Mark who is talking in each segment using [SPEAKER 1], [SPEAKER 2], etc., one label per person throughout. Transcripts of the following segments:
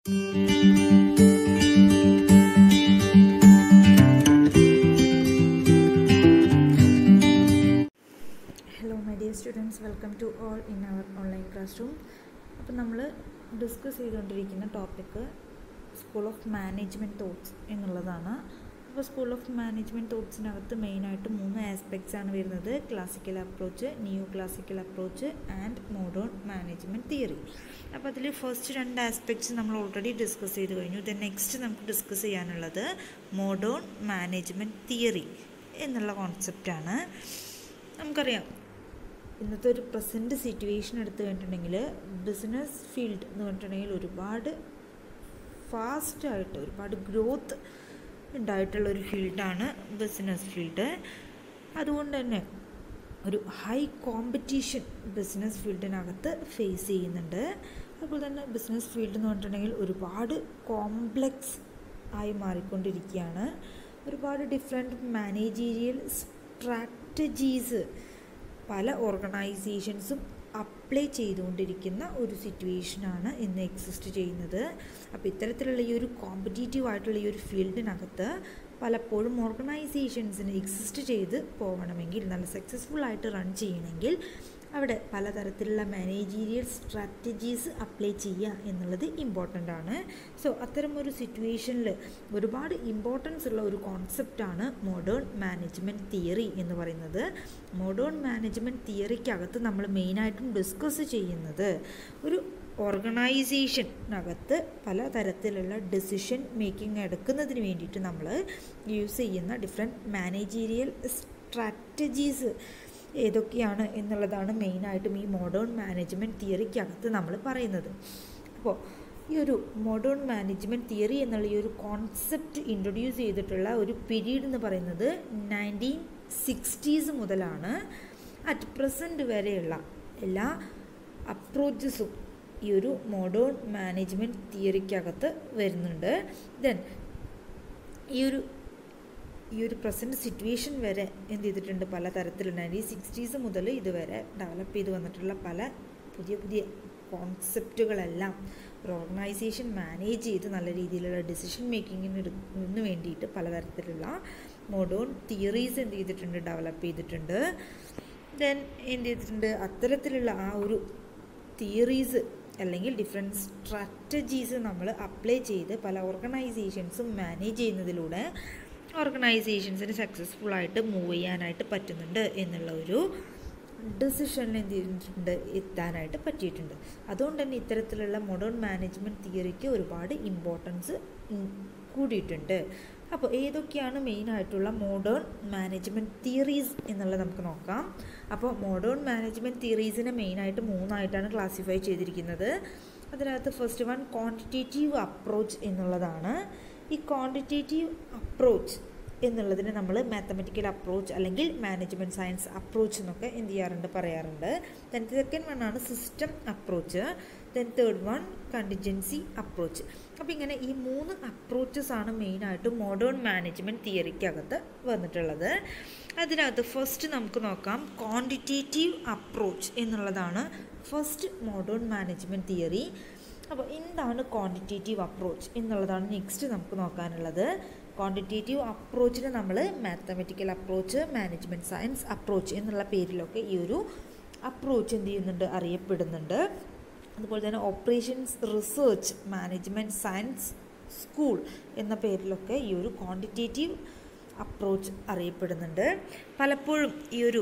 [SPEAKER 1] hello my dear students welcome to all in our online class room അപ്പോൾ നമ്മൾ discuss ചെയ്തുകൊണ്ടിരിക്കുന്ന topic school of management thoughts എന്നുള്ളതാണ് അപ്പോൾ school of management തോട്ട്സിനകത്ത് മെയിനായിട്ട് മൂന്ന് ആസ്പെക്ട്സ് ആണ് വരുന്നത് classical approach new classical approach and modern management theory അപ്പോൾ അതിൽ ഫസ്റ്റ് രണ്ട് ആസ്പെക്ട്സ് നമ്മൾ ഓൾറെഡി ഡിസ്കസ് ചെയ്ത് കഴിഞ്ഞു ദെൻ നെക്സ്റ്റ് നമുക്ക് ഡിസ്കസ് ചെയ്യാനുള്ളത് മോഡേൺ മാനേജ്മെൻറ്റ് തിയറി എന്നുള്ള കോൺസെപ്റ്റാണ് നമുക്കറിയാം ഇന്നത്തെ ഒരു പ്രസൻറ്റ് സിറ്റുവേഷൻ എടുത്തു കഴിഞ്ഞിട്ടുണ്ടെങ്കിൽ ബിസിനസ് ഫീൽഡ് എന്ന് പറഞ്ഞിട്ടുണ്ടെങ്കിൽ ഒരുപാട് ഫാസ്റ്റായിട്ട് ഒരുപാട് ഗ്രോത്ത് ഉണ്ടായിട്ടുള്ള ഒരു ഫീൽഡാണ് ബിസിനസ് ഫീൽഡ് അതുകൊണ്ട് തന്നെ ഒരു ഹൈ കോമ്പറ്റീഷൻ ബിസിനസ് ഫീൽഡിനകത്ത് ഫേസ് ചെയ്യുന്നുണ്ട് അതുപോലെ തന്നെ ബിസിനസ് ഫീൽഡ് എന്ന് പറഞ്ഞിട്ടുണ്ടെങ്കിൽ ഒരുപാട് കോംപ്ലക്സ് ആയി മാറിക്കൊണ്ടിരിക്കുകയാണ് ഒരുപാട് ഡിഫറെൻറ്റ് മാനേജീരിയൽ സ്ട്രാറ്റജീസ് പല ഓർഗനൈസേഷൻസും അപ്ലൈ ചെയ്തുകൊണ്ടിരിക്കുന്ന ഒരു സിറ്റുവേഷനാണ് ഇന്ന് എക്സിസ്റ്റ് ചെയ്യുന്നത് അപ്പോൾ ഇത്തരത്തിലുള്ള ഈ ഒരു കോമ്പറ്റീറ്റീവ് ആയിട്ടുള്ള ഈ ഒരു ഫീൽഡിനകത്ത് പലപ്പോഴും ഓർഗനൈസേഷൻസിന് എക്സിസ്റ്റ് ചെയ്ത് പോകണമെങ്കിൽ നല്ല സക്സസ്ഫുൾ ആയിട്ട് റൺ ചെയ്യണമെങ്കിൽ അവിടെ പലതരത്തിലുള്ള മാനേജീരിയൽ സ്ട്രാറ്റജീസ് അപ്ലൈ ചെയ്യുക എന്നുള്ളത് ഇമ്പോർട്ടൻ്റ് ആണ് സോ അത്തരം ഒരു സിറ്റുവേഷനിൽ ഒരുപാട് ഇമ്പോർട്ടൻസ് ഉള്ള ഒരു കോൺസെപ്റ്റാണ് മോഡേൺ മാനേജ്മെൻറ്റ് തിയറി എന്ന് പറയുന്നത് മോഡേൺ മാനേജ്മെൻറ്റ് തിയറിക്കകത്ത് നമ്മൾ മെയിനായിട്ടും ഡിസ്കസ് ചെയ്യുന്നത് ഒരു ഓർഗനൈസേഷനകത്ത് പലതരത്തിലുള്ള ഡെസിഷൻ മേക്കിംഗ് എടുക്കുന്നതിന് വേണ്ടിയിട്ട് നമ്മൾ യൂസ് ചെയ്യുന്ന ഡിഫറെൻറ്റ് മാനേജീരിയൽ സ്ട്രാറ്റജീസ് ഏതൊക്കെയാണ് എന്നുള്ളതാണ് മെയിനായിട്ടും ഈ മോഡേൺ മാനേജ്മെൻറ്റ് തിയറിക്കകത്ത് നമ്മൾ പറയുന്നത് അപ്പോൾ ഈ ഒരു മോഡേൺ മാനേജ്മെൻറ്റ് തിയറി എന്നുള്ള ഈ ഒരു കോൺസെപ്റ്റ് ഇൻട്രൊഡ്യൂസ് ചെയ്തിട്ടുള്ള ഒരു പീരീഡ് എന്ന് പറയുന്നത് നയൻറ്റീൻ സിക്സ്റ്റീസ് മുതലാണ് അറ്റ് പ്രസൻറ്റ് വരെയുള്ള എല്ലാ അപ്രോച്ചസും ഈ ഒരു മോഡേൺ മാനേജ്മെൻറ്റ് തിയറിക്കകത്ത് വരുന്നുണ്ട് ദെൻ ഈ ഒരു ഈ ഒരു പ്രസൻറ്റ് സിറ്റുവേഷൻ വരെ എന്ത് ചെയ്തിട്ടുണ്ട് പല തരത്തിലുള്ള നയൻറ്റീൻ സിക്സ്റ്റീസ് മുതൽ ഇതുവരെ ഡെവലപ്പ് ചെയ്ത് വന്നിട്ടുള്ള പല പുതിയ പുതിയ കോൺസെപ്റ്റുകളെല്ലാം ഒരു ഓർഗനൈസേഷൻ മാനേജ് ചെയ്ത് നല്ല രീതിയിലുള്ള ഡിസിഷൻ മേക്കിങ്ങിന് വേണ്ടിയിട്ട് പലതരത്തിലുള്ള മോഡേൺ തിയറീസ് എന്ത് ചെയ്തിട്ടുണ്ട് ഡെവലപ്പ് ചെയ്തിട്ടുണ്ട് ദെൻ എന്ത് ചെയ്തിട്ടുണ്ട് അത്തരത്തിലുള്ള ആ ഒരു തിയറീസ് അല്ലെങ്കിൽ ഡിഫറെൻറ്റ് സ്ട്രാറ്റജീസ് നമ്മൾ അപ്ലൈ ചെയ്ത് പല ഓർഗനൈസേഷൻസും മാനേജ് ചെയ്യുന്നതിലൂടെ ഓർഗനൈസേഷൻസിന് സക്സസ്ഫുൾ ആയിട്ട് മൂവ് ചെയ്യാനായിട്ട് പറ്റുന്നുണ്ട് എന്നുള്ള ഒരു ഡിസിഷനിൽ എന്ത് ചെയ്തിട്ടുണ്ട് എത്താനായിട്ട് പറ്റിയിട്ടുണ്ട് അതുകൊണ്ട് തന്നെ ഇത്തരത്തിലുള്ള മോഡേൺ മാനേജ്മെൻറ്റ് തിയറിക്ക് ഒരുപാട് ഇമ്പോർട്ടൻസ് കൂടിയിട്ടുണ്ട് അപ്പോൾ ഏതൊക്കെയാണ് മെയിനായിട്ടുള്ള മോഡേൺ മാനേജ്മെൻറ്റ് തിയറീസ് എന്നുള്ളത് നമുക്ക് നോക്കാം അപ്പോൾ മോഡേൺ മാനേജ്മെൻറ്റ് തിയറീസിനെ മെയിനായിട്ട് മൂന്നായിട്ടാണ് ക്ലാസിഫൈ ചെയ്തിരിക്കുന്നത് അതിനകത്ത് ഫസ്റ്റ് വൺ ക്വാണ്ടിറ്റേറ്റീവ് അപ്രോച്ച് എന്നുള്ളതാണ് ഈ ക്വാണ്ടിറ്റേറ്റീവ് അപ്രോച്ച് എന്നുള്ളതിന് നമ്മൾ മാത്തമെറ്റിക്കൽ അപ്രോച്ച് അല്ലെങ്കിൽ മാനേജ്മെൻറ്റ് സയൻസ് അപ്രോച്ച് എന്നൊക്കെ എന്ത് ചെയ്യാറുണ്ട് പറയാറുണ്ട് ദെൻ സെക്കൻഡ് വൺ ആണ് system approach then third one contingency approach അപ്പോൾ ഇങ്ങനെ ഈ മൂന്ന് അപ്രോച്ചസ് ആണ് മെയിനായിട്ട് മോഡേൺ മാനേജ്മെൻറ്റ് തിയറിക്കകത്ത് വന്നിട്ടുള്ളത് അതിനകത്ത് ഫസ്റ്റ് നമുക്ക് നോക്കാം ക്വാണ്ടിറ്റേറ്റീവ് അപ്രോച്ച് എന്നുള്ളതാണ് ഫസ്റ്റ് മോഡേൺ മാനേജ്മെൻറ്റ് തിയറി അപ്പോൾ എന്താണ് ക്വാണ്ടിറ്റേറ്റീവ് അപ്രോച്ച് എന്നുള്ളതാണ് നെക്സ്റ്റ് നമുക്ക് നോക്കാനുള്ളത് ക്വാണ്ടിറ്റേറ്റീവ് അപ്രോച്ചിന് നമ്മൾ mathematical approach management science approach എന്നുള്ള പേരിലൊക്കെ ഈ ഒരു അപ്രോച്ച് എന്ത് ചെയ്യുന്നുണ്ട് അറിയപ്പെടുന്നുണ്ട് അതുപോലെ തന്നെ operations research management science school എന്ന പേരിലൊക്കെ ഈ ഒരു ക്വാണ്ടിറ്റേറ്റീവ് അപ്രോച്ച് അറിയപ്പെടുന്നുണ്ട് പലപ്പോഴും ഈ ഒരു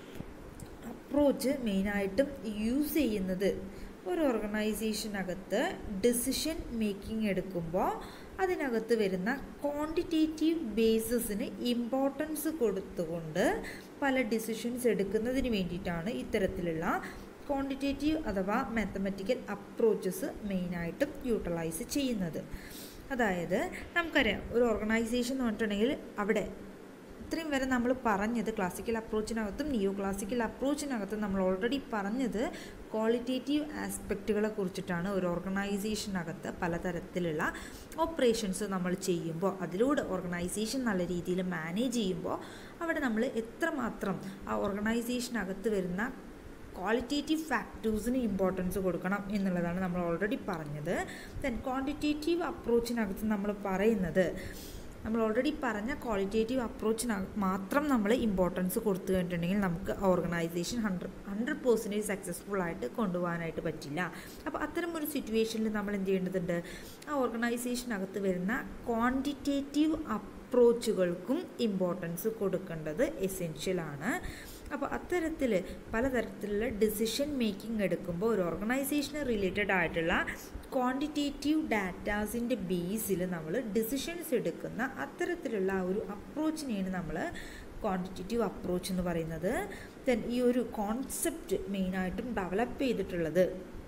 [SPEAKER 1] അപ്രോച്ച് മെയിനായിട്ടും യൂസ് ചെയ്യുന്നത് ഒരു ഓർഗനൈസേഷനകത്ത് ഡെസിഷൻ മേക്കിംഗ് എടുക്കുമ്പോൾ അതിനകത്ത് വരുന്ന ക്വാണ്ടിറ്റേറ്റീവ് ബേസിസിന് ഇമ്പോർട്ടൻസ് കൊടുത്തുകൊണ്ട് പല ഡിസിഷൻസ് എടുക്കുന്നതിന് വേണ്ടിയിട്ടാണ് ഇത്തരത്തിലുള്ള ക്വാണ്ടിറ്റേറ്റീവ് അഥവാ മാത്തമെറ്റിക്കൽ അപ്രോച്ചസ് മെയിനായിട്ടും യൂട്ടിലൈസ് ചെയ്യുന്നത് അതായത് നമുക്കറിയാം ഒരു ഓർഗനൈസേഷൻ എന്ന് പറഞ്ഞിട്ടുണ്ടെങ്കിൽ അവിടെ ഇത്രയും വരെ നമ്മൾ പറഞ്ഞത് ക്ലാസിക്കൽ അപ്രോച്ചിനകത്തും നിയോ ക്ലാസിക്കൽ അപ്രോച്ചിനകത്തും നമ്മൾ ഓൾറെഡി പറഞ്ഞത് ക്വാളിറ്റേറ്റീവ് ആസ്പെക്റ്റുകളെ കുറിച്ചിട്ടാണ് ഒരു ഓർഗനൈസേഷനകത്ത് പലതരത്തിലുള്ള ഓപ്പറേഷൻസ് നമ്മൾ ചെയ്യുമ്പോൾ അതിലൂടെ ഓർഗനൈസേഷൻ നല്ല രീതിയിൽ മാനേജ് ചെയ്യുമ്പോൾ അവിടെ നമ്മൾ എത്രമാത്രം ആ ഓർഗനൈസേഷനകത്ത് വരുന്ന ക്വാളിറ്റേറ്റീവ് ഫാക്ടേഴ്സിന് ഇമ്പോർട്ടൻസ് കൊടുക്കണം എന്നുള്ളതാണ് നമ്മൾ ഓൾറെഡി പറഞ്ഞത് ദെൻ ക്വാണ്ടിറ്റേറ്റീവ് അപ്രോച്ചിനകത്ത് നമ്മൾ പറയുന്നത് നമ്മൾ ഓൾറെഡി പറഞ്ഞ ക്വാളിറ്റേറ്റീവ് അപ്രോച്ചിന് മാത്രം നമ്മൾ ഇമ്പോർട്ടൻസ് കൊടുത്തു കഴിഞ്ഞിട്ടുണ്ടെങ്കിൽ നമുക്ക് organisation hundred hundred percentage successful ആയിട്ട് കൊണ്ടുപോകാനായിട്ട് പറ്റില്ല അപ്പോൾ അത്തരം ഒരു സിറ്റുവേഷനിൽ നമ്മൾ എന്ത് ചെയ്യേണ്ടതുണ്ട് ആ ഓർഗനൈസേഷനകത്ത് വരുന്ന ക്വാണ്ടിറ്റേറ്റീവ് അപ്രോച്ചുകൾക്കും ഇമ്പോർട്ടൻസ് കൊടുക്കേണ്ടത് എസെൻഷ്യലാണ് അപ്പോൾ അത്തരത്തിൽ പലതരത്തിലുള്ള ഡിസിഷൻ മേക്കിംഗ് എടുക്കുമ്പോൾ ഒരു ഓർഗനൈസേഷന് റിലേറ്റഡ് ആയിട്ടുള്ള ക്വാണ്ടിറ്റേറ്റീവ് ഡാറ്റാസിൻ്റെ ബേസിൽ നമ്മൾ ഡിസിഷൻസ് എടുക്കുന്ന അത്തരത്തിലുള്ള ആ ഒരു അപ്രോച്ചിനെയാണ് നമ്മൾ ക്വാണ്ടിറ്റേറ്റീവ് അപ്രോച്ച് എന്ന് പറയുന്നത് ദെൻ ഈ ഒരു കോൺസെപ്റ്റ് മെയിനായിട്ടും ഡെവലപ്പ് ചെയ്തിട്ടുള്ളത്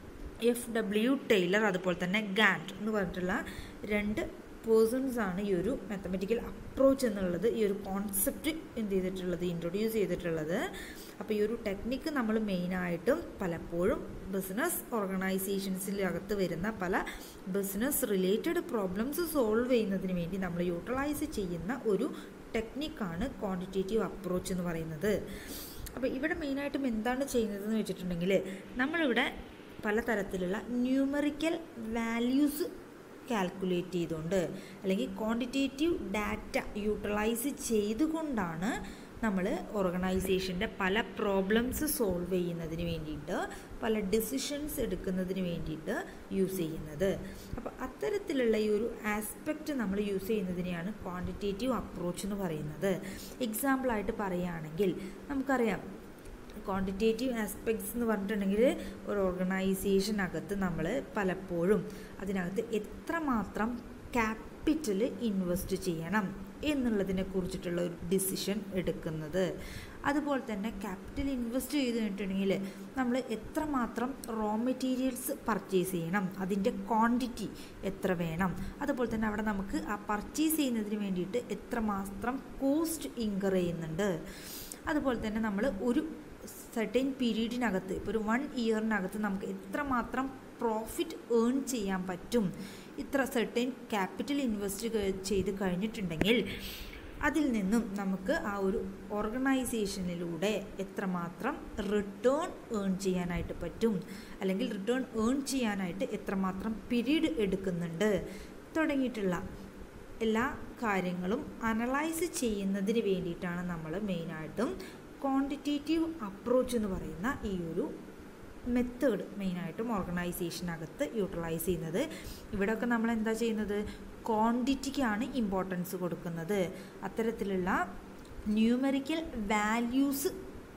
[SPEAKER 1] എഫ് ഡബ്ല്യു ടൈലർ അതുപോലെ തന്നെ ഗാൻഡ് എന്ന് പറഞ്ഞിട്ടുള്ള രണ്ട് പേഴ്സൺസ് ആണ് ഈ ഒരു മാത്തമെറ്റിക്കൽ അപ്രോച്ച് എന്നുള്ളത് ഈ ഒരു കോൺസെപ്റ്റ് എന്ത് ചെയ്തിട്ടുള്ളത് ഇൻട്രൊഡ്യൂസ് ചെയ്തിട്ടുള്ളത് അപ്പോൾ ഈ ഒരു ടെക്നിക്ക് നമ്മൾ മെയിനായിട്ടും പലപ്പോഴും ബിസിനസ് ഓർഗനൈസേഷൻസിനകത്ത് വരുന്ന പല ബിസിനസ് റിലേറ്റഡ് പ്രോബ്ലംസ് സോൾവ് ചെയ്യുന്നതിന് വേണ്ടി നമ്മൾ യൂട്ടിലൈസ് ചെയ്യുന്ന ഒരു ടെക്നിക്കാണ് ക്വാണ്ടിറ്റേറ്റീവ് അപ്രോച്ച് എന്ന് പറയുന്നത് അപ്പോൾ ഇവിടെ മെയിനായിട്ടും എന്താണ് ചെയ്യുന്നതെന്ന് വെച്ചിട്ടുണ്ടെങ്കിൽ നമ്മളിവിടെ പലതരത്തിലുള്ള ന്യൂമറിക്കൽ വാല്യൂസ് കാൽക്കുലേറ്റ് ചെയ്തുകൊണ്ട് അല്ലെങ്കിൽ ക്വാണ്ടിറ്റേറ്റീവ് ഡാറ്റ യൂട്ടിലൈസ് ചെയ്തുകൊണ്ടാണ് നമ്മൾ ഓർഗനൈസേഷൻ്റെ പല പ്രോബ്ലംസ് സോൾവ് ചെയ്യുന്നതിന് വേണ്ടിയിട്ട് പല ഡിസിഷൻസ് എടുക്കുന്നതിന് വേണ്ടിയിട്ട് യൂസ് ചെയ്യുന്നത് അപ്പോൾ അത്തരത്തിലുള്ള ഈ ഒരു ആസ്പെക്റ്റ് നമ്മൾ യൂസ് ചെയ്യുന്നതിനെയാണ് ക്വാണ്ടിറ്റേറ്റീവ് അപ്രോച്ച് എന്ന് പറയുന്നത് എക്സാമ്പിളായിട്ട് പറയുകയാണെങ്കിൽ നമുക്കറിയാം ക്വാണ്ടിറ്റേറ്റീവ് ആസ്പെക്ട്സ് എന്ന് പറഞ്ഞിട്ടുണ്ടെങ്കിൽ ഒരു ഓർഗനൈസേഷനകത്ത് നമ്മൾ പലപ്പോഴും അതിനകത്ത് എത്രമാത്രം ക്യാപിറ്റൽ ഇൻവെസ്റ്റ് ചെയ്യണം എന്നുള്ളതിനെ കുറിച്ചിട്ടുള്ള ഒരു ഡിസിഷൻ എടുക്കുന്നത് അതുപോലെ തന്നെ ക്യാപിറ്റൽ ഇൻവെസ്റ്റ് ചെയ്ത് കഴിഞ്ഞിട്ടുണ്ടെങ്കിൽ നമ്മൾ എത്രമാത്രം റോ മെറ്റീരിയൽസ് പർച്ചേസ് ചെയ്യണം അതിൻ്റെ ക്വാണ്ടിറ്റി എത്ര വേണം അതുപോലെ തന്നെ അവിടെ നമുക്ക് ആ പർച്ചേസ് ചെയ്യുന്നതിന് വേണ്ടിയിട്ട് എത്രമാത്രം കോസ്റ്റ് ഇൻകർ ചെയ്യുന്നുണ്ട് അതുപോലെ തന്നെ നമ്മൾ ഒരു സർട്ടൈൻ പീരീഡിനകത്ത് ഇപ്പോൾ ഒരു വൺ ഇയറിനകത്ത് നമുക്ക് എത്രമാത്രം പ്രോഫിറ്റ് ഏൺ ചെയ്യാൻ പറ്റും ഇത്ര സർട്ടൈൻ ക്യാപിറ്റൽ ഇൻവെസ്റ്റ് ചെയ്ത് കഴിഞ്ഞിട്ടുണ്ടെങ്കിൽ അതിൽ നിന്നും നമുക്ക് ആ ഒരു ഓർഗനൈസേഷനിലൂടെ എത്രമാത്രം റിട്ടേൺ ഏൺ ചെയ്യാനായിട്ട് പറ്റും അല്ലെങ്കിൽ റിട്ടേൺ ഏൺ ചെയ്യാനായിട്ട് എത്രമാത്രം പീരീഡ് എടുക്കുന്നുണ്ട് തുടങ്ങിയിട്ടുള്ള എല്ലാ കാര്യങ്ങളും അനലൈസ് ചെയ്യുന്നതിന് വേണ്ടിയിട്ടാണ് നമ്മൾ മെയിനായിട്ടും ക്വാണ്ടിറ്റേറ്റീവ് അപ്രോച്ച് എന്ന് പറയുന്ന ഈ ഒരു മെത്തേഡ് മെയിനായിട്ടും ഓർഗനൈസേഷനകത്ത് യൂട്ടിലൈസ് ചെയ്യുന്നത് ഇവിടെയൊക്കെ നമ്മൾ എന്താ ചെയ്യുന്നത് ക്വാണ്ടിറ്റിക്കാണ് ഇമ്പോർട്ടൻസ് കൊടുക്കുന്നത് അത്തരത്തിലുള്ള ന്യൂമറിക്കൽ വാല്യൂസ്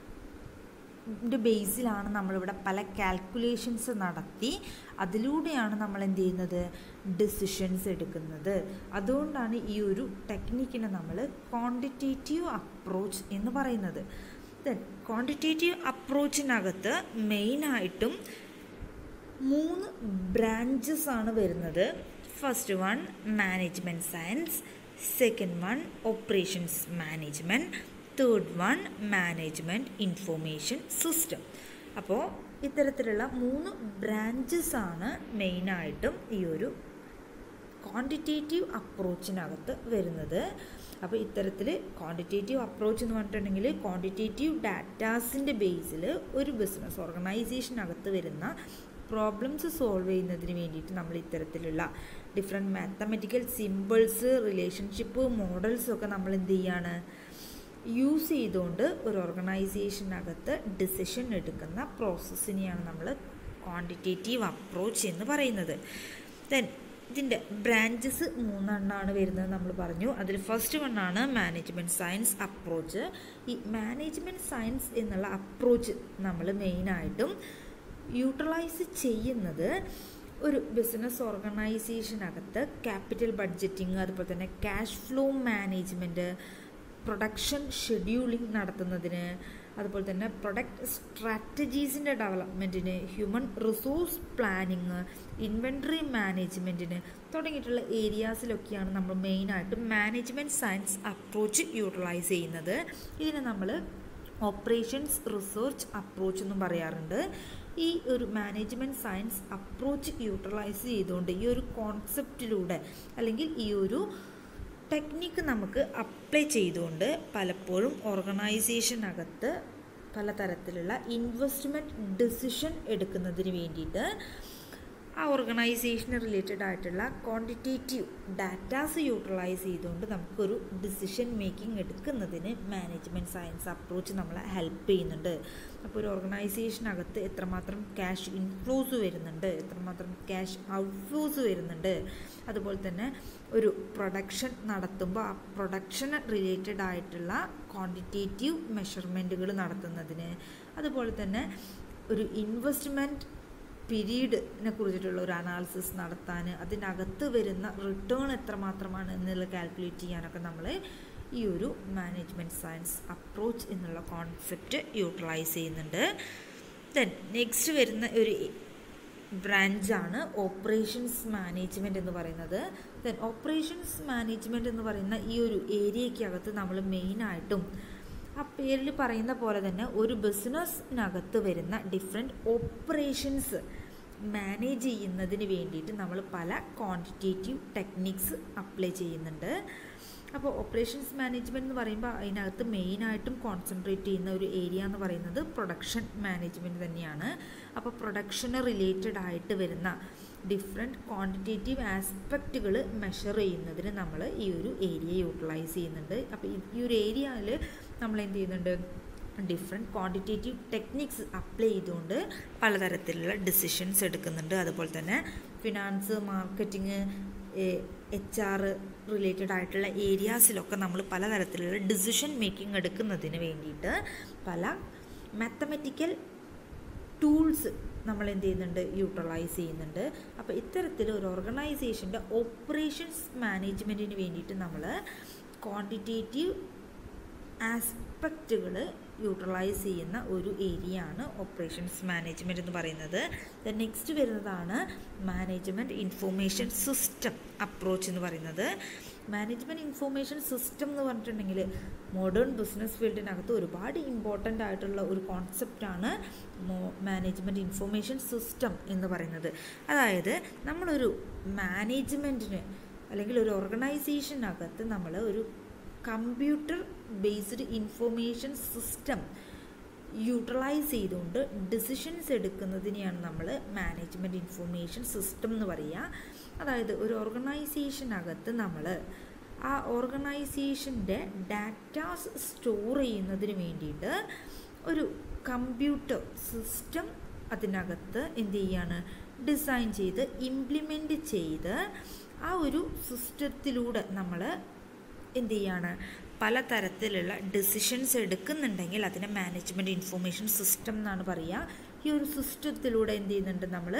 [SPEAKER 1] ൻ്റെ ബേസിലാണ് നമ്മളിവിടെ പല കാൽക്കുലേഷൻസ് നടത്തി അതിലൂടെയാണ് നമ്മൾ എന്ത് ചെയ്യുന്നത് ഡിസിഷൻസ് എടുക്കുന്നത് അതുകൊണ്ടാണ് ഈ ഒരു ടെക്നിക്കിനെ നമ്മൾ ക്വാണ്ടിറ്റേറ്റീവ് അപ്രോച്ച് എന്ന് പറയുന്നത് ദെൻ ക്വാണ്ടിറ്റേറ്റീവ് അപ്രോച്ചിനകത്ത് മെയിനായിട്ടും മൂന്ന് ബ്രാഞ്ചസ് ആണ് വരുന്നത് first one management science second one operations management third one management information system അപ്പോൾ ഇത്തരത്തിലുള്ള മൂന്ന് ബ്രാഞ്ചസ് ആണ് മെയിനായിട്ടും ഈ ഒരു ക്വാണ്ടിറ്റേറ്റീവ് അപ്രോച്ചിനകത്ത് വരുന്നത് അപ്പോൾ ഇത്തരത്തിൽ ക്വാണ്ടിറ്റേറ്റീവ് അപ്രോച്ച് എന്ന് പറഞ്ഞിട്ടുണ്ടെങ്കിൽ ക്വാണ്ടിറ്റേറ്റീവ് ഡാറ്റാസിൻ്റെ ബേസിൽ ഒരു ബിസിനസ് ഓർഗനൈസേഷനകത്ത് വരുന്ന പ്രോബ്ലംസ് സോൾവ് ചെയ്യുന്നതിന് വേണ്ടിയിട്ട് നമ്മൾ ഇത്തരത്തിലുള്ള ഡിഫറെൻറ്റ് മാത്തമെറ്റിക്കൽ സിമ്പിൾസ് റിലേഷൻഷിപ്പ് മോഡൽസും ഒക്കെ നമ്മൾ എന്ത് ചെയ്യാണ് യൂസ് ചെയ്തുകൊണ്ട് ഒരു ഓർഗനൈസേഷനകത്ത് ഡിസിഷൻ എടുക്കുന്ന പ്രോസസ്സിനെയാണ് നമ്മൾ ക്വാണ്ടിറ്റേറ്റീവ് അപ്രോച്ച് എന്ന് പറയുന്നത് ദെൻ ഇതിൻ്റെ ബ്രാഞ്ചസ് മൂന്നെണ്ണമാണ് വരുന്നത് നമ്മൾ പറഞ്ഞു അതിൽ ഫസ്റ്റ് വണ്ണാണ് മാനേജ്മെൻറ്റ് സയൻസ് അപ്രോച്ച് ഈ മാനേജ്മെൻറ്റ് സയൻസ് എന്നുള്ള അപ്രോച്ച് നമ്മൾ മെയിനായിട്ടും യൂട്ടിലൈസ് ചെയ്യുന്നത് ഒരു ബിസിനസ് ഓർഗനൈസേഷനകത്ത് ക്യാപിറ്റൽ ബഡ്ജറ്റിങ് അതുപോലെ തന്നെ cash flow management production scheduling നടത്തുന്നതിന് അതുപോലെ തന്നെ പ്രൊഡക്റ്റ് സ്ട്രാറ്റജീസിൻ്റെ ഡെവലപ്മെൻറ്റിന് ഹ്യൂമൻ റിസോഴ്സ് പ്ലാനിങ് ഇൻവെൻട്രി മാനേജ്മെൻറ്റിന് തുടങ്ങിയിട്ടുള്ള ഏരിയാസിലൊക്കെയാണ് നമ്മൾ മെയിനായിട്ട് മാനേജ്മെൻറ്റ് സയൻസ് അപ്രോച്ച് യൂട്ടിലൈസ് ചെയ്യുന്നത് ഇതിനെ നമ്മൾ ഓപ്പറേഷൻസ് റിസർച്ച് അപ്രോച്ച് എന്നും പറയാറുണ്ട് ഈ ഒരു മാനേജ്മെൻറ്റ് സയൻസ് അപ്രോച്ച് യൂട്ടിലൈസ് ചെയ്തുകൊണ്ട് ഈ ഒരു കോൺസെപ്റ്റിലൂടെ അല്ലെങ്കിൽ ഈ ഒരു ടെക്നിക്ക് നമുക്ക് അപ്ലൈ ചെയ്തുകൊണ്ട് പലപ്പോഴും ഓർഗനൈസേഷനകത്ത് പലതരത്തിലുള്ള ഇൻവെസ്റ്റ്മെൻറ്റ് ഡിസിഷൻ എടുക്കുന്നതിന് വേണ്ടിയിട്ട് ആ ഓർഗനൈസേഷന് റിലേറ്റഡ് ആയിട്ടുള്ള ക്വാണ്ടിറ്റേറ്റീവ് ഡാറ്റാസ് യൂട്ടിലൈസ് ചെയ്തുകൊണ്ട് നമുക്കൊരു ഡിസിഷൻ മേക്കിംഗ് എടുക്കുന്നതിന് മാനേജ്മെൻറ്റ് സയൻസ് അപ്രോച്ച് നമ്മളെ ഹെൽപ്പ് ചെയ്യുന്നുണ്ട് അപ്പോൾ ഒരു ഓർഗനൈസേഷനകത്ത് എത്രമാത്രം ക്യാഷ് ഇൻഫ്ലോസ് വരുന്നുണ്ട് എത്രമാത്രം ക്യാഷ് ഔട്ട്ഫ്ലോസ് വരുന്നുണ്ട് അതുപോലെ തന്നെ ഒരു പ്രൊഡക്ഷൻ നടത്തുമ്പോൾ ആ പ്രൊഡക്ഷന് റിലേറ്റഡ് ആയിട്ടുള്ള ക്വാണ്ടിറ്റേറ്റീവ് മെഷർമെൻറ്റുകൾ നടത്തുന്നതിന് അതുപോലെ തന്നെ ഒരു ഇൻവെസ്റ്റ്മെൻറ്റ് പീരീഡിനെ കുറിച്ചിട്ടുള്ള ഒരു അനാലിസിസ് നടത്താൻ അതിനകത്ത് വരുന്ന റിട്ടേൺ എത്രമാത്രമാണ് എന്നുള്ളത് കാൽക്കുലേറ്റ് ചെയ്യാനൊക്കെ നമ്മൾ ഈ ഒരു മാനേജ്മെൻറ്റ് സയൻസ് അപ്രോച്ച് എന്നുള്ള കോൺസെപ്റ്റ് യൂട്ടിലൈസ് ചെയ്യുന്നുണ്ട് ദെൻ നെക്സ്റ്റ് വരുന്ന ഒരു ബ്രാഞ്ചാണ് ഓപ്പറേഷൻസ് മാനേജ്മെൻറ്റ് എന്ന് പറയുന്നത് ദെൻ ഓപ്പറേഷൻസ് മാനേജ്മെൻറ്റ് എന്ന് പറയുന്ന ഈ ഒരു ഏരിയയ്ക്കകത്ത് നമ്മൾ മെയിനായിട്ടും ആ പേരിൽ പറയുന്ന പോലെ തന്നെ ഒരു ബിസിനസ്സിനകത്ത് വരുന്ന ഡിഫറെൻറ്റ് ഓപ്പറേഷൻസ് മാനേജ് ചെയ്യുന്നതിന് വേണ്ടിയിട്ട് നമ്മൾ പല ക്വാണ്ടിറ്റേറ്റീവ് ടെക്നിക്സ് അപ്ലൈ ചെയ്യുന്നുണ്ട് അപ്പോൾ ഓപ്പറേഷൻസ് മാനേജ്മെൻറ്റ് എന്ന് പറയുമ്പോൾ അതിനകത്ത് മെയിനായിട്ടും കോൺസെൻട്രേറ്റ് ചെയ്യുന്ന ഒരു ഏരിയ എന്ന് പറയുന്നത് പ്രൊഡക്ഷൻ മാനേജ്മെൻറ്റ് തന്നെയാണ് അപ്പോൾ പ്രൊഡക്ഷന് റിലേറ്റഡ് ആയിട്ട് വരുന്ന ഡിഫറെൻറ്റ് ക്വാണ്ടിറ്റേറ്റീവ് ആസ്പെക്റ്റുകൾ മെഷർ ചെയ്യുന്നതിന് നമ്മൾ ഈ ഒരു ഏരിയ യൂട്ടിലൈസ് ചെയ്യുന്നുണ്ട് അപ്പോൾ ഈ ഒരു ഏരിയയിൽ നമ്മൾ എന്ത് ചെയ്യുന്നുണ്ട് ഡിഫറെൻറ്റ് ക്വാണ്ടിറ്റേറ്റീവ് ടെക്നിക്സ് അപ്ലൈ ചെയ്തുകൊണ്ട് പലതരത്തിലുള്ള ഡിസിഷൻസ് എടുക്കുന്നുണ്ട് അതുപോലെ തന്നെ finance marketing H R related ആയിട്ടുള്ള ഏരിയാസിലൊക്കെ നമ്മൾ പലതരത്തിലുള്ള ഡിസിഷൻ മേക്കിംഗ് എടുക്കുന്നതിന് വേണ്ടിയിട്ട് പല മാത്തമെറ്റിക്കൽ ടൂൾസ് നമ്മൾ എന്ത് ചെയ്യുന്നുണ്ട് യൂട്ടിലൈസ് ചെയ്യുന്നുണ്ട് അപ്പോൾ ഇത്തരത്തിൽ ഒരു ഓർഗനൈസേഷൻ്റെ ഓപ്പറേഷൻസ് മാനേജ്മെൻറ്റിന് വേണ്ടിയിട്ട് നമ്മൾ ക്വാണ്ടിറ്റേറ്റീവ് ആസ്പെക്റ്റുകൾ യൂട്ടിലൈസ് ചെയ്യുന്ന ഒരു ഏരിയ ആണ് ഓപ്പറേഷൻസ് മാനേജ്മെൻറ്റ് എന്ന് പറയുന്നത് ദ നെക്സ്റ്റ് വരുന്നതാണ് മാനേജ്മെൻറ്റ് ഇൻഫോർമേഷൻ സിസ്റ്റം അപ്രോച്ച് എന്ന് പറയുന്നത് മാനേജ്മെൻറ്റ് ഇൻഫോർമേഷൻ സിസ്റ്റം എന്ന് പറഞ്ഞിട്ടുണ്ടെങ്കിൽ മോഡേൺ ബിസിനസ് ഫീൽഡിനകത്ത് ഒരുപാട് ഇമ്പോർട്ടൻ്റ് ആയിട്ടുള്ള ഒരു കോൺസെപ്റ്റാണ് മാനേജ്മെൻറ്റ് ഇൻഫോർമേഷൻ സിസ്റ്റം എന്ന് പറയുന്നത് അതായത് നമ്മളൊരു മാനേജ്മെൻറ്റിന് അല്ലെങ്കിൽ ഒരു ഓർഗനൈസേഷനകത്ത് നമ്മൾ ഒരു computer based information system utilise ചെയ്തുകൊണ്ട് ഡിസിഷൻസ് എടുക്കുന്നതിനെയാണ് നമ്മൾ മാനേജ്മെൻറ്റ് ഇൻഫോർമേഷൻ സിസ്റ്റം എന്ന് പറയുക അതായത് ഒരു ഓർഗനൈസേഷനകത്ത് നമ്മൾ ആ ഓർഗനൈസേഷൻ്റെ ഡാറ്റാസ് സ്റ്റോർ ചെയ്യുന്നതിന് വേണ്ടിയിട്ട് ഒരു കമ്പ്യൂട്ടർ സിസ്റ്റം അതിനകത്ത് എന്ത് ചെയ്യാണ് ഡിസൈൻ ചെയ്ത് ഇംപ്ലിമെൻ്റ് ചെയ്ത് ആ ഒരു സിസ്റ്റത്തിലൂടെ നമ്മൾ എന്ത് ചെയ്യാണ് പലതരത്തിലുള്ള ഡിസിഷൻസ് എടുക്കുന്നുണ്ടെങ്കിൽ അതിനെ മാനേജ്മെൻറ്റ് ഇൻഫോർമേഷൻ സിസ്റ്റം എന്നാണ് പറയുക ഈ ഒരു സിസ്റ്റത്തിലൂടെ എന്ത് ചെയ്യുന്നുണ്ട് നമ്മൾ